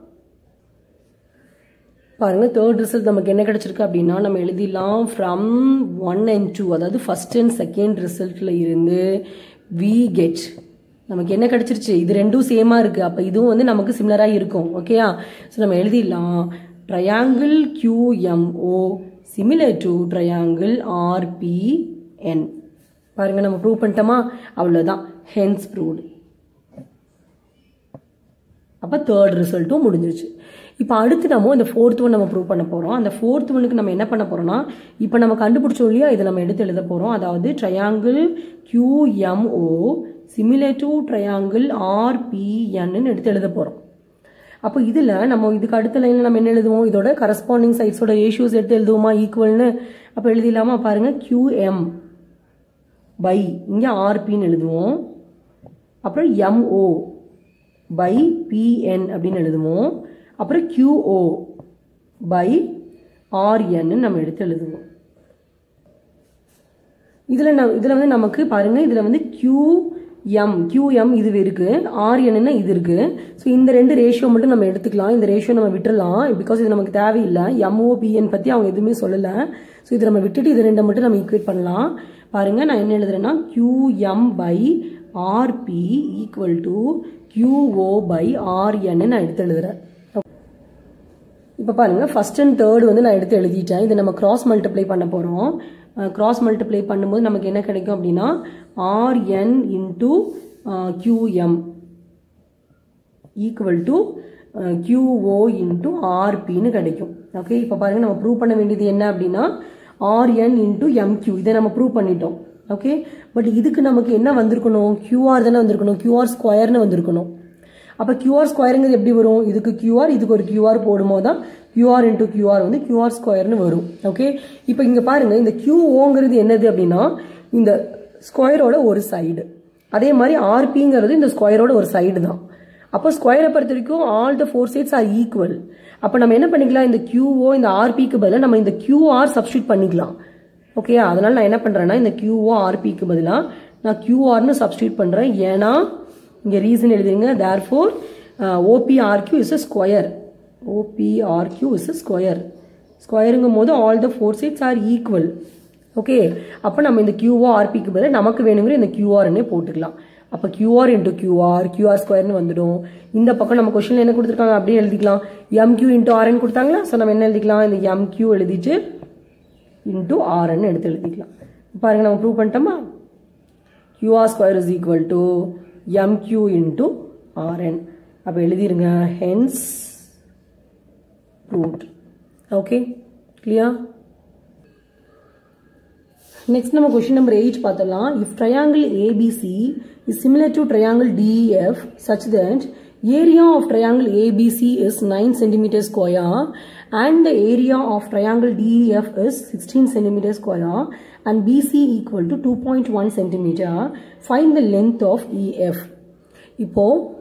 A: பாருங்க தேர்ட் ரிசல்ட் நமக்கு என்ன கிடைச்சிருக்கு அப்படின்னா நம்ம எழுதிடலாம் ஃப்ரம் ஒன் அண்ட் டூ அதாவது ஃபர்ஸ்ட் அண்ட் செகண்ட் ரிசல்ட்ல இருந்து வி கெட் நமக்கு என்ன கிடைச்சிருச்சு இது ரெண்டும் சேமா இருக்கு அப்ப இதுவும் வந்து நமக்கு சிமிலரா இருக்கும் ஓகேயா ஸோ நம்ம எழுதிடலாம் triangle QMO similar to triangle RPN பாருங்க நம்ம ப்ரூவ் பண்ணிட்டோமா அவ்வளோதான் ஹென்ஸ் ப்ரூவ்டு அப்போ தேர்ட் ரிசல்ட்டும் முடிஞ்சிருச்சு இப்போ அடுத்து நம்ம இந்த ஃபோர்த் ஒன் நம்ம ப்ரூவ் பண்ண போகிறோம் அந்த ஃபோர்த் ஒனுக்கு நம்ம என்ன பண்ண போகிறோம்னா இப்போ நம்ம கண்டுபிடிச்சோம் இல்லையா இதை நம்ம எடுத்து எழுத போகிறோம் அதாவது triangle QMO similar to triangle ஆர்பிஎன்னு எடுத்து எழுத போகிறோம் அப்போ இதில் நம்ம இதுக்கு அடுத்த லைனில் நம்ம என்ன எழுதுவோம் இதோட கரஸ்பாண்டிங் சைட்ஸோட ரேஷியோஸ் எடுத்து எழுதுவோமா ஈக்குவல்னு அப்போ எழுதிடலாமா பாருங்க கியூஎம் பை இங்கே ஆர்பின்னு எழுதுவோம் அப்புறம் எம்ஓ பை பிஎன் அப்படின்னு எழுதுவோம் அப்புறம் கியூஓ பை ஆர்என்னு நம்ம எடுத்து எழுதுவோம் இதில் நம் இதில் வந்து நமக்கு பாருங்க இதில் வந்து கியூ எம் கியூஎம் இது இருக்கு ஆர்என்னு இது இருக்கு ஸோ இந்த ரெண்டு ரேஷியோ மட்டும் நம்ம எடுத்துக்கலாம் இந்த ரேஷியோ நம்ம விட்டுறலாம் பிகாஸ் இது நமக்கு தேவையில்லை எம்ஓபிஎன் பற்றி அவங்க எதுவுமே சொல்லலை ஸோ இதை நம்ம விட்டுட்டு இது ரெண்டை மட்டும் நம்ம ஈக்குவேட் பண்ணலாம் பாருங்க நான் என்ன எழுதுறேன்னா QM by RP equal to QO by RN நான் எடுத்து எழுதுறேன் இப்போ பாருங்க ஃபர்ஸ்ட் அண்ட் தேர்ட் வந்து நான் எடுத்து எழுதிட்டேன் இதை நம்ம கிராஸ் மல்டிப்ளை பண்ண போகிறோம் கிராஸ் மல்டிப்ளை பண்ணும்போது நமக்கு என்ன கிடைக்கும் அப்படின்னா RN into QM equal to QO into ஆர்பின்னு கிடைக்கும் ஓகே இப்போ பாருங்க நம்ம ப்ரூவ் பண்ண வேண்டியது என்ன அப்படின்னா ஆர்என் இன்டூ எம்கியூ இதை நம்ம ப்ரூவ் பண்ணிட்டோம் ஓகே பட் இதுக்கு நமக்கு என்ன வந்திருக்கணும் கியூஆர் தானே வந்திருக்கணும் கியூஆர் ஸ்கொயர்னு வந்திருக்கணும் அப்போ கியூஆர் ஸ்கொயருங்கிறது எப்படி வரும் இதுக்கு கியூஆர் இதுக்கு ஒரு கியூஆர் போடும்போது தான் கியூஆர் இன்டூ கியூஆர் வந்து கியூஆர் ஸ்கொயர்னு வரும் ஓகே இப்போ இங்கே பாருங்க இந்த கியூஓங்கிறது என்னது அப்படின்னா இந்த ஸ்கொயரோட ஒரு சைடு அதே மாதிரி ஆர்பிங்கிறது இந்த ஸ்கொயரோட ஒரு சைடு தான் அப்போ ஸ்கொயரை பொறுத்த வரைக்கும் all the four sides are equal அப்போ நம்ம என்ன பண்ணிக்கலாம் இந்த கியூஓ இந்த ஆர்பிக்கு பதிலாக நம்ம இந்த கியூஆர் சப்ஸ்டியூட் பண்ணிக்கலாம் ஓகே அதனால நான் என்ன பண்ணுறேன்னா இந்த கியூஓ ஆர்பிக்கு பதிலாக நான் கியூஆர்னு சப்ஸ்டியூட் பண்ணுறேன் ஏன்னா இங்கே ரீசன் எழுதிருங்க therefore OPRQ is a square OPRQ is a square ஸ்கொயருங்கும் போது all the four sides are equal okay அப்போ நம்ம இந்த கியூஓ ஆர்பிக்கு பதிலாக நமக்கு வேணுங்கிற இந்த கியூஆர்னே போட்டுக்கலாம் அப்போ கியூஆர் இன்டூ கியூஆர் கியூஆர் ஸ்கொயர்னு வந்துடும் இந்த பக்கம் நம்ம கொஸ்டினில் என்ன கொடுத்துருக்காங்க அப்படியே எழுதிக்கலாம் எம்கியூ இன்டூ ஆர்என் கொடுத்தாங்களா ஸோ நம்ம என்ன எழுதிக்கலாம் இந்த எம்கியூ எழுதிட்டு இன்டூ ஆர்என் எடுத்து எழுதிக்கலாம் பாருங்க நம்ம ப்ரூவ் பண்ணிட்டோமா QR square is equal to MQ into RN அப்போ எழுதிருங்க hence proved okay clear next நம்ம கொஸ்டின் நம்பர் எயிட் பார்த்தலாம் if triangle ABC is similar to triangle DF such that area of triangle ABC is nine centimetre square and the area of triangle DEF is 16 centimeter square and BC equal to 2.1 centimeter. Find the length of EF. இப்போ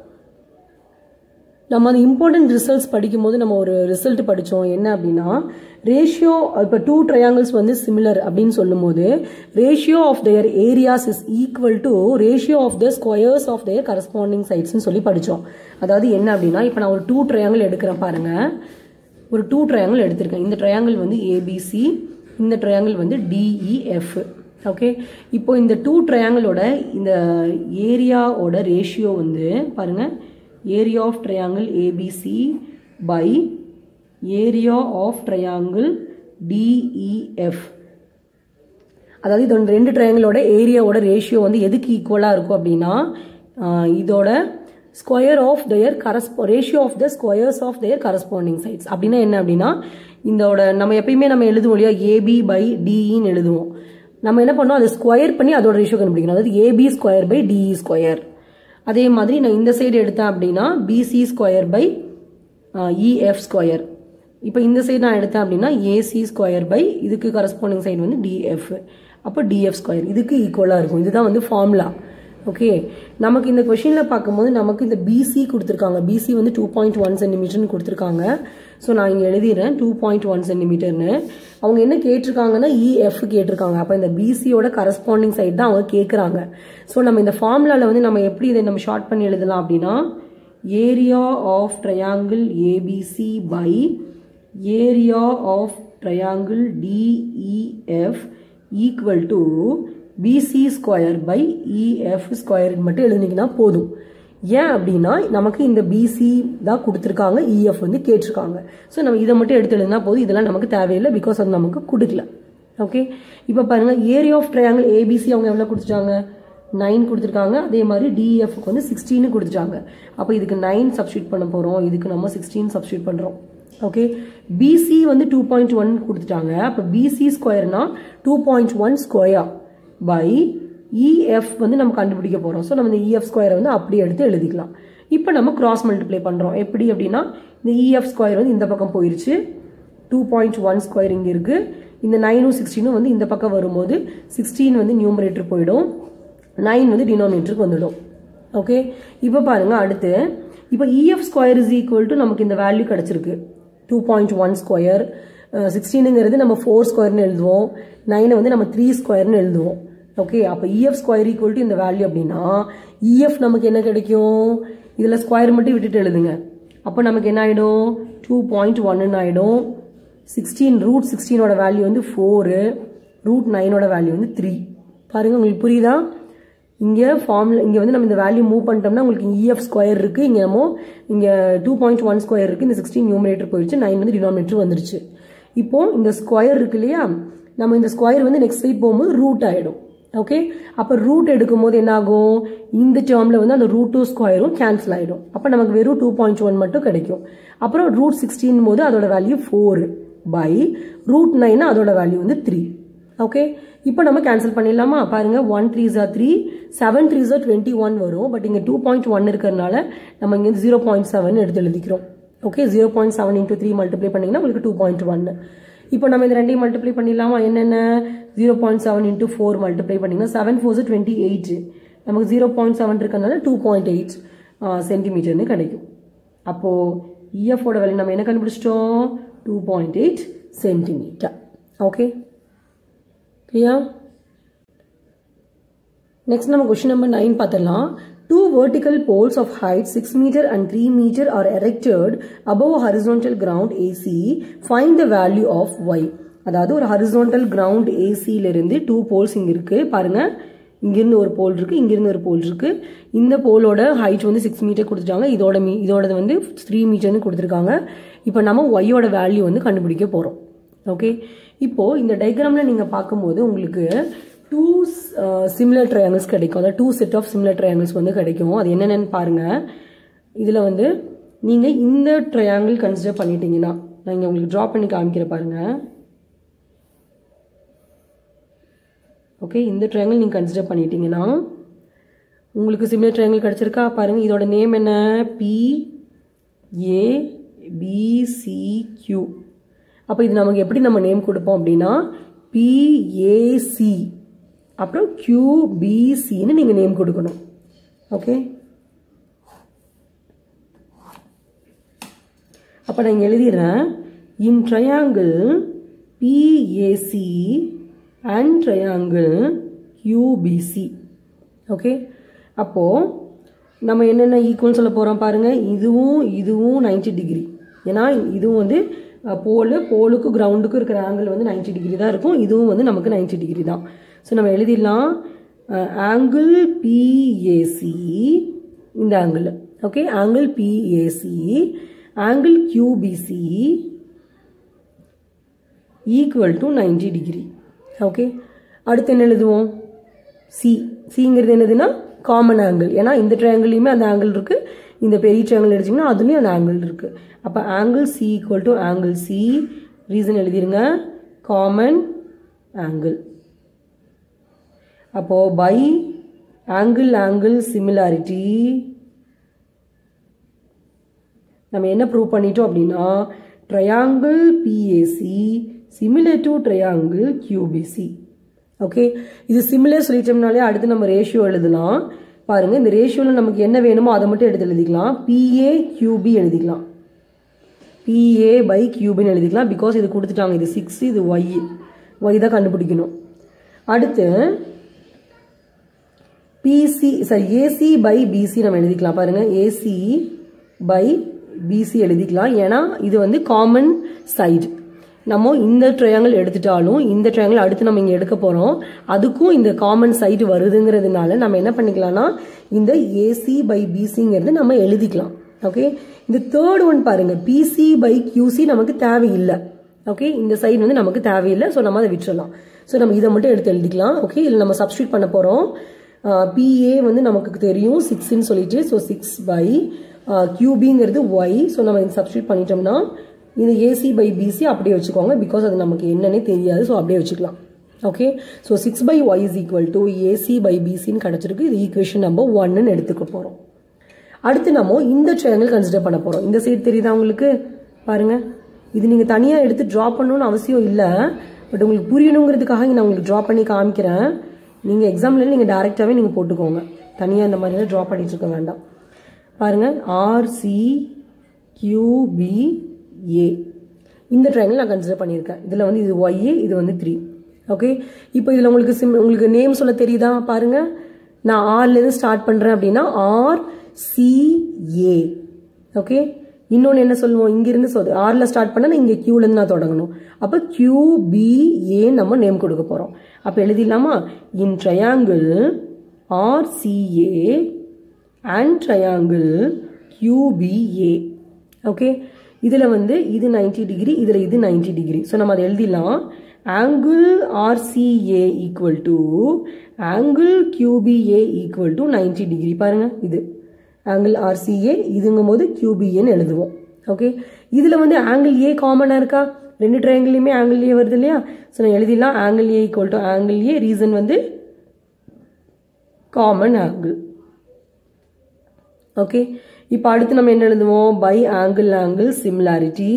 A: நம்ம அந்த important results படிக்கும்போது நம்ம ஒரு result படித்தோம் என்ன அப்படின்னா ratio இப்போ டூ ட்ரையாங்கிள்ஸ் வந்து சிமிலர் அப்படின்னு சொல்லும்போது ratio of their areas is equal to ratio of the squares of their corresponding சைட்ஸ்னு சொல்லி படித்தோம் அதாவது என்ன அப்படின்னா இப்போ நான் ஒரு டூ ட்ரையாங்கிள் எடுக்கிறேன் பாருங்க ஒரு டூ ட்ரையாங்கிள் எடுத்திருக்கேன் இந்த ட்ரையாங்கிள் வந்து ஏபிசி இந்த ட்ரையாங்கிள் வந்து டிஇஎஃப் ஓகே இப்போ இந்த டூ ட்ரையாங்கிளோட இந்த ஏரியாவோட ரேஷியோ வந்து பாருங்க area of triangle ABC by area of triangle DEF அதாவது இது ரெண்டு ட்ரையாங்கிளோட ஏரியாவோட ரேஷியோ வந்து எதுக்கு ஈக்குவலாக இருக்கும் அப்படின்னா ஆஹ் இதோட ஸ்கொயர் ஆஃப் தயர் கரஸ்போ ratio of the squares of their corresponding sides அப்படின்னா என்ன அப்படின்னா இதோட நம்ம எப்பயுமே நம்ம எழுதுவோம் இல்லையா ஏபி பை டிஇன்னு எழுதுவோம் நம்ம என்ன பண்ணோம் அதை ஸ்கொயர் பண்ணி அதோட ரேஷியோ கண்டுபிடிக்கணும் அதாவது AB square by DE square அதே மாதிரி நான் இந்த சைடு எடுத்தேன் அப்படின்னா BC square by EF square இப்போ இந்த சைடு நான் எடுத்தேன் அப்படின்னா ஏசி ஸ்கொயர் பை இதுக்கு கரஸ்பாண்டிங் சைடு வந்து டிஎஃப் அப்போ டிஎஃப் ஸ்கொயர் இதுக்கு ஈக்குவலாக இருக்கும் இதுதான் வந்து ஃபார்முலா ஓகே நமக்கு இந்த கொஷினில் பார்க்கும்போது நமக்கு இந்த பிசி கொடுத்துருக்காங்க பிசி வந்து டூ பாயிண்ட் ஒன் சென்டிமீட்டர்னு கொடுத்துருக்காங்க ஸோ நான் இங்கே எழுதிடுறேன் டூ பாயிண்ட் ஒன் சென்டிமீட்டர்னு அவங்க என்ன கேட்டிருக்காங்கன்னா இஎஃப் கேட்டிருக்காங்க அப்போ இந்த பிசியோட கரஸ்பாண்டிங் சைடு தான் அவங்க கேட்குறாங்க ஸோ நம்ம இந்த ஃபார்முலாவில் வந்து நம்ம எப்படி இதை நம்ம ஷார்ட் பண்ணி எழுதலாம் அப்படின்னா area of triangle ABC by area of triangle DEF equal to BC square by EF square மட்டும் எழுதினீங்கன்னா போதும் ஏன் அப்படின்னா நமக்கு இந்த பிசி தான் கொடுத்துருக்காங்க இஎஃப் வந்து கேட்டிருக்காங்க ஸோ நம்ம இதை மட்டும் எடுத்து எழுதினா போதும் இதெல்லாம் நமக்கு தேவையில்லை பிகாஸ் அது நமக்கு கொடுக்கல ஓகே இப்போ பாருங்க ஏரியா ஆஃப் ட்ரையாங்கிள் ஏபிசி அவங்க எவ்வளோ கொடுத்துட்டாங்க நைன் கொடுத்துருக்காங்க அதே மாதிரி டிஎஃப்க்கு வந்து சிக்ஸ்டீன் கொடுத்துட்டாங்க அப்போ இதுக்கு நைன் சப்ஸ்டியூட் பண்ண போகிறோம் இதுக்கு நம்ம சிக்ஸ்டீன் சப்ஸ்டியூட் பண்ணுறோம் ஓகே பிசி வந்து டூ பாயிண்ட் ஒன் கொடுத்துட்டாங்க அப்போ பிசி ஸ்கொயர்னா two point one square by EF வந்து நம்ம கண்டுபிடிக்க போகிறோம் ஸோ நம்ம இந்த இஎஃப் ஸ்கொயரை வந்து அப்படியே எடுத்து எழுதிக்கலாம் இப்போ நம்ம கிராஸ் மல்டிப்ளை பண்ணுறோம் எப்படி அப்படின்னா இந்த இஎஃப் ஸ்கொயர் வந்து இந்த பக்கம் போயிருச்சு டூ பாயிண்ட் ஒன் ஸ்கொயர் இங்கே இருக்குது இந்த நைனும் சிக்ஸ்டீனும் வந்து இந்த பக்கம் வரும்போது சிக்ஸ்டீன் வந்து நியூமரேட்டர் போயிடும் நைன் வந்து டினாமினேட்டருக்கு வந்துடும் ஓகே இப்போ பாருங்கள் அடுத்து இப்போ EF square is equal to நமக்கு இந்த வேல்யூ கிடச்சிருக்கு டூ பாயிண்ட் ஒன் ஸ்கொயர் சிக்ஸ்டீனுங்கிறது நம்ம ஃபோர் ஸ்கொயர்னு எழுதுவோம் நைனை வந்து நம்ம த்ரீ ஸ்கொயர்னு எழுதுவோம் ஓகே அப்போ இஎஃப் ஸ்கொயர் ஈக்குவல் டு இந்த வேல்யூ அப்படின்னா இஎஃப் நமக்கு என்ன கிடைக்கும் இதில் ஸ்கொயர் மட்டும் விட்டுட்டு எழுதுங்க அப்போ நமக்கு என்ன ஆகிடும் டூ பாயிண்ட் ஒன்னு ஆகிடும் சிக்ஸ்டீன் ரூட் சிக்ஸ்டீனோட வேல்யூ வந்து ஃபோரு ரூட் நைனோட வேல்யூ வந்து த்ரீ பாருங்க உங்களுக்கு புரியுதா இங்கே ஃபார்மில் இங்கே வந்து நம்ம இந்த வேல்யூ மூவ் பண்ணிட்டோம்னா உங்களுக்கு இஎஃப் ஸ்கொயர் இருக்குது இங்கே நம்ம இங்கே டூ பாயிண்ட் ஒன் ஸ்கொயர் இருக்குது இந்த சிக்ஸ்டீன் நியூமரேட்டர் போயிடுச்சு நைன் வந்து டினாமினேட்டர் வந்துருச்சு இப்போ இந்த ஸ்கொயர் இருக்கு இல்லையா நம்ம இந்த ஸ்கொயர் வந்து நெக்ஸ்ட் சைட் போகும்போது ரூட் ஆகிடும் ஓகே அப்போ ரூட் எடுக்கும் போது என்ன ஆகும் இந்த டேர்மில் வந்து அந்த ரூட் டூ ஸ்கொயரும் கேன்சல் ஆகிடும் அப்போ நமக்கு வெறும் டூ பாயிண்ட் ஒன் மட்டும் கிடைக்கும் அப்புறம் ரூட் சிக்ஸ்டீன் போது அதோட value four by root nine அதோட வேல்யூ வந்து த்ரீ ஓகே இப்போ நம்ம கேன்சல் பண்ணிடலாமா பாருங்க ஒன் த்ரீ ஜா த்ரீ செவன் த்ரீ ஜா டுவெண்ட்டி ஒன் வரும் பட் இங்கே டூ பாயிண்ட் ஒன் இருக்கிறதுனால நம்ம இங்கே ஜீரோ பாயிண்ட் செவன் எடுத்து எழுதிக்கிறோம் okay zero point seven into three multiply பண்ணிங்கன்னா உங்களுக்கு டூ பாயிண்ட் ஒன் இப்போ நம்ம இந்த ரெண்டையும் மல்டிப்ளை பண்ணிடலாமா என்னென்ன zero point seven into four multiply பண்ணிங்கன்னா செவன் ஃபோர்ஸ் டுவெண்ட்டி எயிட் நமக்கு ஜீரோ பாயிண்ட் செவன் இருக்கிறதுனால டூ பாயிண்ட் எயிட் சென்டிமீட்டர்னு கிடைக்கும் அப்போது இஎஃபோட வேல்யூ நம்ம என்ன கண்டுபிடிச்சிட்டோம் two point eight centimetre okay clear next நம்ம கொஸ்டின் நம்பர் நைன் பார்த்துடலாம் two vertical poles of height 6 meter and 3 meter are erected above a horizontal ground AC. Find the value of y. அதாவது ஒரு horizontal ground ஏசியில இருந்து two poles இங்க இருக்கு பாருங்க இங்கிருந்து ஒரு போல் இருக்கு இங்கிருந்து ஒரு போல் இருக்கு இந்த போலோட ஹைட் வந்து சிக்ஸ் மீட்டர் கொடுத்துட்டாங்க இதோட மீ இதோடது வந்து த்ரீ மீட்டர்னு கொடுத்துருக்காங்க இப்போ நம்ம ஒய்யோட வேல்யூ வந்து கண்டுபிடிக்க போறோம் ஓகே இப்போ இந்த டயக்ராம்ல நீங்க பார்க்கும்போது உங்களுக்கு டூ சிமிலர் ட்ரையாங்கிள்ஸ் கிடைக்கும் அதாவது two set of similar triangles வந்து கிடைக்கும் அது என்னென்னு பாருங்க இதில் வந்து நீங்கள் இந்த ட்ரையாங்கிள் கன்சிடர் பண்ணிட்டீங்கன்னா நான் இங்கே உங்களுக்கு ட்ரா பண்ணி காமிக்கிற பாருங்க ஓகே இந்த ட்ரையாங்கிள் நீங்கள் கன்சிடர் பண்ணிட்டீங்கன்னா உங்களுக்கு சிமிலர் ட்ரையாங்கிள் கிடச்சிருக்கா பாருங்க இதோட நேம் என்ன பி ஏ பிசி கியூ அப்போ இது நமக்கு எப்படி நம்ம நேம் கொடுப்போம் அப்படின்னா பிஏசி அப்புறம் கியூபிசின்னு நீங்கள் நேம் கொடுக்கணும் ஓகே அப்போ நான் இங்கே எழுதிடுறேன் in triangle PAC and triangle QBC okay அப்போது நம்ம என்னென்ன ஈக்குவல் சொல்ல போகிறோம் பாருங்கள் இதுவும் இதுவும் நைன்டி டிகிரி ஏன்னா இதுவும் வந்து போலு போலுக்கு கிரவுண்டுக்கும் இருக்கிற ஆங்கிள் வந்து நைன்டி டிகிரி தான் இருக்கும் இதுவும் வந்து நமக்கு நைன்டி டிகிரி தான் ஸோ நம்ம எழுதிடலாம் ஆங்கிள் பிஏசி இந்த angle okay angle PAC angle QBC equal to ninety degree okay அடுத்து என்ன எழுதுவோம் சி சிங்கிறது என்னதுன்னா காமன் ஆங்கிள் ஏன்னா இந்த ட்ரையாங்கிள்லையுமே அந்த ஆங்கிள் இருக்குது இந்த பெரிய ட்ரையாங்கிள் எடுத்திங்கன்னா அதுலேயும் அந்த ஆங்கிள் இருக்குது அப்போ angle C equal to angle C reason எழுதிருங்க காமன் ஆங்கிள் அப்போ பை ஆங்கிள் ஆங்கிள் சிமிலாரிட்டி நம்ம என்ன ப்ரூவ் பண்ணிட்டோம் அப்படின்னா triangle PAC similar to triangle QBC okay இது சிமிலர் சொல்லிட்டோம்னாலே அடுத்து நம்ம ரேஷியோ எழுதலாம் பாருங்க இந்த ரேஷியோவில் நமக்கு என்ன வேணுமோ அதை மட்டும் எடுத்து எழுதிக்கலாம் பிஏ கியூபி எழுதிக்கலாம் பிஏ பை கியூபின்னு எழுதிக்கலாம் பிகாஸ் இது கொடுத்துட்டாங்க இது சிக்ஸ் இது ஒய் ஒய் தான் கண்டுபிடிக்கணும் அடுத்து BC sorry AC by BC நம்ம எழுதிக்கலாம் பாருங்க ஏசி பை பிசி எழுதிக்கலாம் ஏன்னா இது வந்து காமன் சைடு நம்ம இந்த ட்ரையாங்கிள் எடுத்துட்டாலும் இந்த ட்ரையாங்கிள் அடுத்து நம்ம இங்கே எடுக்க போகிறோம் அதுக்கும் இந்த காமன் சைடு வருதுங்கிறதுனால நம்ம என்ன பண்ணிக்கலாம்னா இந்த ஏசி பை பிசிங்கிறது நம்ம எழுதிக்கலாம் ஓகே இந்த தேர்ட் ஒன் பாருங்க பிசி பை கியூசி நமக்கு தேவையில்லை ஓகே இந்த சைடு வந்து நமக்கு தேவையில்லை ஸோ நம்ம அதை விட்டுறலாம் ஸோ நம்ம இதை மட்டும் எடுத்து எழுதிக்கலாம் ஓகே இதில் நம்ம சப்ஸ்டியூட் பண்ண போகிறோம் பிஏ வந்து நமக்கு தெரியும் சிக்ஸ்ன்னு சொல்லிட்டு ஸோ சிக்ஸ் பை கியூபிங்கிறது ஒய் ஸோ நம்ம இதை சப்ஸ்டியூட் பண்ணிட்டோம்னா இந்த ஏசி பை பிசி அப்படியே வச்சுக்கோங்க பிகாஸ் அது நமக்கு என்னன்னே தெரியாது ஸோ அப்படியே வச்சுக்கலாம் okay so six by Y is equal to AC by பிசின்னு கிடச்சிருக்கு இது ஈக்குவேஷன் நம்பர் ஒன்னு எடுத்துக்க போகிறோம் அடுத்து நம்ம இந்த ட்ரையாங்கிள் கன்சிடர் பண்ண போகிறோம் இந்த சைடு தெரியுதா உங்களுக்கு பாருங்க இது நீங்கள் தனியாக எடுத்து ட்ரா பண்ணணும்னு அவசியம் இல்லை பட் உங்களுக்கு புரியணுங்கிறதுக்காக நான் உங்களுக்கு ட்ரா பண்ணி காமிக்கிறேன் நீங்கள் எக்ஸாம்ல நீங்கள் டேரெக்டாகவே நீங்கள் போட்டுக்கோங்க தனியாக இந்த மாதிரிலாம் ட்ரா பண்ணிட்டு இருக்க வேண்டாம் பாருங்க ஆர்சி கியூபி ஏ இந்த ட்ரையாங்கிள் நான் கன்சிடர் பண்ணியிருக்கேன் இதில் வந்து இது ஒய்ஏ இது வந்து த்ரீ ஓகே இப்போ இதில் உங்களுக்கு சிம் உங்களுக்கு நேம் சொல்ல தெரியுதா பாருங்க நான் ஆர்லேருந்து ஸ்டார்ட் பண்ணுறேன் அப்படின்னா ஆர் சிஏ ஓகே இன்னொன்று என்ன சொல்லுவோம் இங்கிருந்து சொல் ஆரில் ஸ்டார்ட் பண்ணால் இங்கே கியூலேருந்து நான் தொடங்கணும் அப்போ கியூ பி ஏ நம்ம நேம் கொடுக்க போகிறோம் அப்போ எழுதிடலாமா in triangle RCA and triangle QBA okay இதில் வந்து இது 90 டிகிரி இதில் இது 90 டிகிரி ஸோ நம்ம அதை எழுதிடலாம் angle RCA equal to angle QBA equal to 90 degree பாருங்க இது ஆங்கிள் ஆர்சிஏ இதுங்கும் போது கியூபிஏன்னு எழுதுவோம் ஓகே இதில் வந்து ஆங்கிள் ஏ காமனாக இருக்கா ரெண்டு ட்ரையாங்கிள்லையுமே ஆங்கிள் ஏ வருது இல்லையா ஸோ நான் எழுதிடலாம் angle A equal to angle A reason வந்து காமன் ஆங்கிள் ஓகே இப்போ அடுத்து நம்ம என்ன எழுதுவோம் பை ஆங்கிள் ஆங்கிள் சிமிலாரிட்டி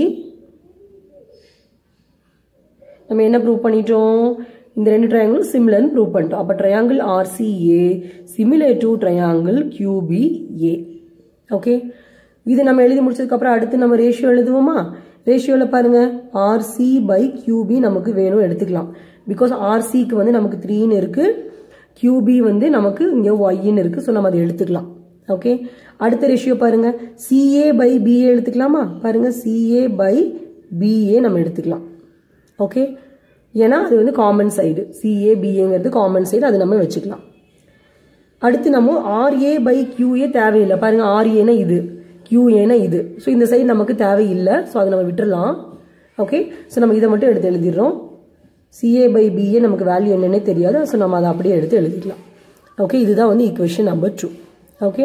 A: நம்ம என்ன ப்ரூவ் பண்ணிட்டோம் இந்த ரெண்டு ட்ரையாங்கிள் சிமிலர்னு ப்ரூவ் பண்ணிட்டோம் அப்போ triangle RCA similar to triangle QBA okay இது நம்ம எழுதி முடிச்சதுக்கப்புறம் அடுத்து நம்ம ரேஷியோ எழுதுவோமா ரேஷியோவில் பாருங்க ஆர்சி பை கியூபி நமக்கு வேணும் எடுத்துக்கலாம் பிகாஸ் ஆர்சிக்கு வந்து நமக்கு த்ரீன்னு இருக்கு கியூபி வந்து நமக்கு இங்கே ஒய்ன்னு இருக்கு ஸோ நம்ம அதை எடுத்துக்கலாம் ஓகே அடுத்த ரேஷியோ பாருங்க சிஏ பை பிஏ எடுத்துக்கலாமா பாருங்க சிஏ பை பிஏ நம்ம எடுத்துக்கலாம் ஓகே ஏன்னா அது வந்து காமன் சைடு சிஏ பிஏங்கிறது காமன் சைடு அது நம்ம வச்சுக்கலாம் அடுத்து நம்ம ஆர்ஏ பை கியூஏ தேவையில்லை பாருங்க ஆர்ஏனா இது கியூஏனா இது ஸோ இந்த சைடு நமக்கு தேவையில்லை ஸோ அதை நம்ம விட்டுறலாம் ஓகே ஸோ நம்ம இதை மட்டும் எடுத்து எழுதிடுறோம் சிஏ பை பிஏ நமக்கு வேல்யூ என்னன்னே தெரியாது ஸோ நம்ம அதை அப்படியே எடுத்து எழுதிக்கலாம் ஓகே இதுதான் வந்து ஈக்குவேஷன் நம்பர் டூ ஓகே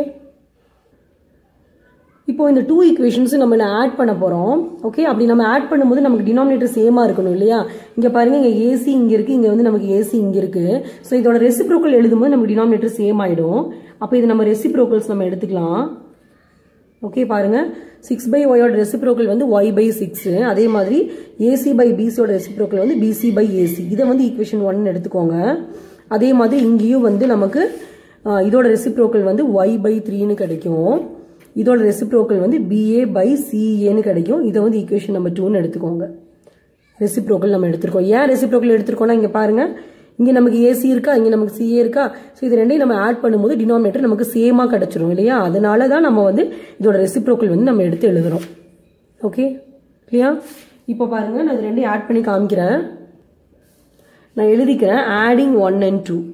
A: இப்போ இந்த டூ ஈக்குவேஷன்ஸ் நம்ம ஆட் பண்ண போகிறோம் ஓகே அப்படி நம்ம ஆட் பண்ணும்போது நமக்கு டினாமினேட்டர் சேமாக இருக்கணும் இல்லையா இங்கே பாருங்க இங்கே ஏசி இங்கே இருக்குது இங்கே வந்து நமக்கு ஏசி இங்கே இருக்குது ஸோ இதோட ரெசிப்ரோக்கல் எழுதும்போது நமக்கு டினாமினேட்டர் சேம் ஆகிடும் அப்போ இது நம்ம ரெசிப்ரோக்கல்ஸ் நம்ம எடுத்துக்கலாம் ஓகே பாருங்க சிக்ஸ் பை ஒயோட ரெசிப்ரோக்கல் வந்து ஒய் பை சிக்ஸ் அதே மாதிரி ஏசி பை பிசியோட ரெசிப்ரோக்கல் வந்து பிசி பை ஏசி இதை வந்து ஈக்குவேஷன் ஒன் எடுத்துக்கோங்க அதே மாதிரி இங்கேயும் வந்து நமக்கு இதோட ரெசிப்ரோக்கல் வந்து ஒய் பை த்ரீன்னு கிடைக்கும் இதோட ரெசிப்ரோக்கல் வந்து பிஏ பை சிஏன்னு கிடைக்கும் இதை வந்து ஈக்குவேஷன் நம்பர் டூன்னு எடுத்துக்கோங்க ரெசிப்ரோக்கல் நம்ம எடுத்துருக்கோம் ஏன் ரெசிப்ரோக்கல் எடுத்துருக்கோம்னா இங்கே பாருங்க இங்கே நமக்கு ஏசி இருக்கா இங்கே நமக்கு சிஏ இருக்கா ஸோ இது ரெண்டையும் நம்ம ஆட் பண்ணும்போது டினாமினேட்டர் நமக்கு சேமாக கிடச்சிரும் இல்லையா அதனால தான் நம்ம வந்து இதோட ரெசிப்ரோக்கல் வந்து நம்ம எடுத்து எழுதுறோம் ஓகே இல்லையா இப்போ பாருங்க நான் இது ரெண்டையும் ஆட் பண்ணி காமிக்கிறேன் நான் எழுதிக்கிறேன் adding one and two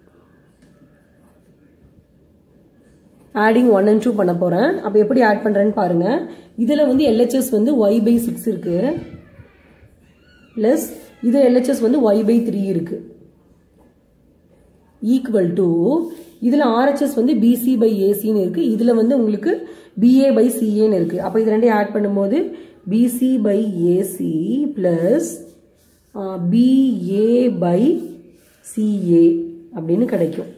A: adding one and two பண்ண போகிறேன் அப்போ எப்படி ஆட் பண்ணுறேன்னு பாருங்கள் இதில் வந்து எல்ஹெச்எஸ் வந்து ஒய் பை சிக்ஸ் இருக்குது ப்ளஸ் இது எல்ஹெச்எஸ் வந்து ஒய் பை த்ரீ இருக்குது ஈக்குவல் டு இதில் ஆர்ஹெச்எஸ் வந்து பிசி பை ஏசின்னு இருக்குது இதில் வந்து உங்களுக்கு பிஏ பை சிஏன்னு இருக்குது அப்போ இது ரெண்டையும் ஆட் பண்ணும்போது BC by AC plus BA by CA அப்படின்னு கிடைக்கும்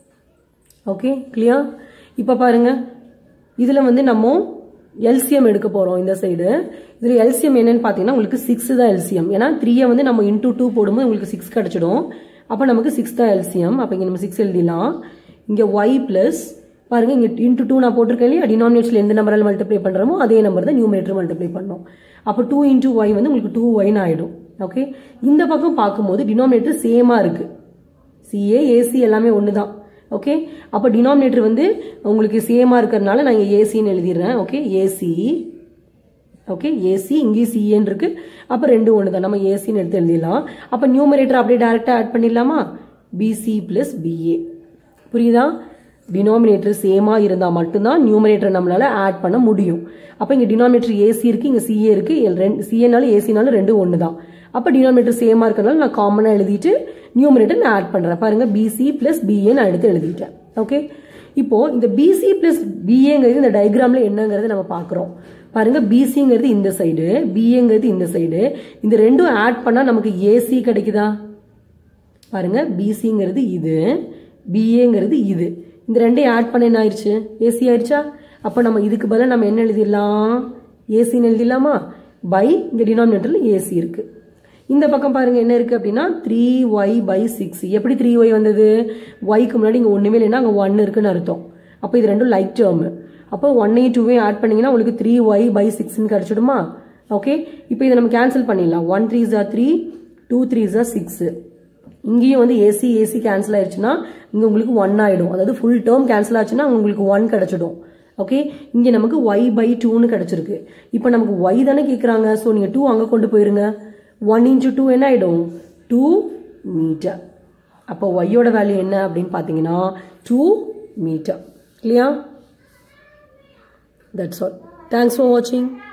A: ஓகே கிளியர் இப்போ பாருங்க இதில் வந்து நம்ம எல்சிஎம் எடுக்க போகிறோம் இந்த சைடு இதில் எல்சிஎம் என்னன்னு பார்த்தீங்கன்னா உங்களுக்கு சிக்ஸ் தான் எல்சிஎம் ஏன்னா த்ரீயை வந்து நம்ம இன்டூ டூ போடும்போது உங்களுக்கு சிக்ஸ் கிடச்சிடும் அப்போ நமக்கு சிக்ஸ் தான் எல்சிஎம் அப்போ இங்கே நம்ம சிக்ஸ் எழுதிடலாம் இங்கே ஒய் ப்ளஸ் பாருங்க இங்கே இன்டூ டூ நான் போட்டிருக்கேன் இல்லையா டினாமினேட்டரில் எந்த நம்பரால் மல்டிப்ளை பண்ணுறோமோ அதே நம்பர் தான் நியூமினேட்டர் மல்டிப்ளை பண்ணோம் அப்போ டூ இன்டூ ஒய் வந்து உங்களுக்கு டூ ஒய்னு ஆகிடும் ஓகே இந்த பக்கம் பார்க்கும்போது டினாமினேட்டர் சேமாக இருக்குது சிஏ ஏசி எல்லாமே ஒன்று தான் ஓகே அப்போ டினாமினேட்டர் வந்து உங்களுக்கு சேமாக இருக்கிறதுனால நான் இங்கே ஏசின்னு எழுதிடுறேன் ஓகே ஏசி ஓகே ஏசி இங்கேயும் சிஏன்னு இருக்கு அப்போ ரெண்டு ஒன்று தான் நம்ம ஏசின்னு எடுத்து எழுதிடலாம் அப்போ நியூமரேட்டர் அப்படியே டேரெக்டாக ஆட் பண்ணிடலாமா பிசி ப்ளஸ் பிஏ புரியுதா டினாமினேட்டர் சேமாக இருந்தால் மட்டும்தான் நியூமரேட்டர் நம்மளால ஆட் பண்ண முடியும் அப்போ இங்கே டினாமினேட்டர் ஏசி இருக்குது இங்கே சிஏ இருக்குது ரெண்டு சிஏனாலும் ஏசினாலும் ரெண்டும் ஒன்று தான் அப்போ டினாமினேட்டர் சேமாக இருக்கிறதுனால நான் காமனாக எழுதிட்டு நியூமரேட்டர் நான் ஆட் பண்ணுறேன் பாருங்க பிசி ப்ளஸ் பிஏ நான் எடுத்து எழுதிட்டேன் ஓகே இப்போ இந்த பிசி ப்ளஸ் பிஏங்கிறது இந்த டயக்ராமில் என்னங்கிறத நம்ம பார்க்குறோம் பாருங்க பிசிங்கிறது இந்த சைடு பிஏங்கிறது இந்த சைடு இந்த ரெண்டும் ஆட் பண்ணால் நமக்கு ஏசி கிடைக்குதா பாருங்க பிசிங்கிறது இது பிஏங்கிறது இது இந்த ரெண்டையும் ஆட் பண்ண என்ன ஆயிடுச்சு ஏசி ஆயிடுச்சா அப்போ நம்ம இதுக்கு பதிலாக நம்ம என்ன எழுதிடலாம் ஏசின்னு எழுதிடலாமா பை இந்த டினாமினேட்டரில் ஏசி இருக்கு இந்த பக்கம் பாருங்க என்ன இருக்கு அப்படின்னா த்ரீ ஒய் பை சிக்ஸ் எப்படி த்ரீ ஒய் வந்தது ஒய்க்கு முன்னாடி இங்கே ஒன்றுமே இல்லைன்னா அங்கே ஒன் இருக்குன்னு அர்த்தம் அப்போ இது ரெண்டும் லைக் டேர்மு அப்போ ஒன்னையும் டூவையும் ஆட் பண்ணீங்கன்னா உங்களுக்கு த்ரீ ஒய் பை சிக்ஸ்னு கிடச்சிடுமா ஓகே இப்போ இதை நம்ம கேன்சல் பண்ணிடலாம் ஒன் த்ரீ ஜா த்ரீ டூ த்ரீ ஜா சிக்ஸ் இங்கேயும் வந்து ஏசி ஏசி கேன்சல் ஆயிடுச்சுன்னா இங்கே உங்களுக்கு ஒன் ஆயிடும் அதாவது ஃபுல் டேர்ம் கேன்சல் ஆச்சுன்னா உங்களுக்கு ஒன் கிடைச்சிடும் ஓகே இங்கே நமக்கு ஒய் பை டூன்னு கிடச்சிருக்கு இப்போ நமக்கு ஒய் தானே கேட்குறாங்க ஸோ நீங்கள் டூ அங்கே கொண்டு போயிருங்க ஒன் இன்ட்டு டூ என்ன ஆகிடும் டூ மீட்டர் அப்போ ஒய்யோட வேல்யூ என்ன அப்படின்னு பார்த்தீங்கன்னா டூ மீட்டர் இல்லையா தட்ஸ் ஆல் தேங்க்ஸ் ஃபார் வாட்சிங்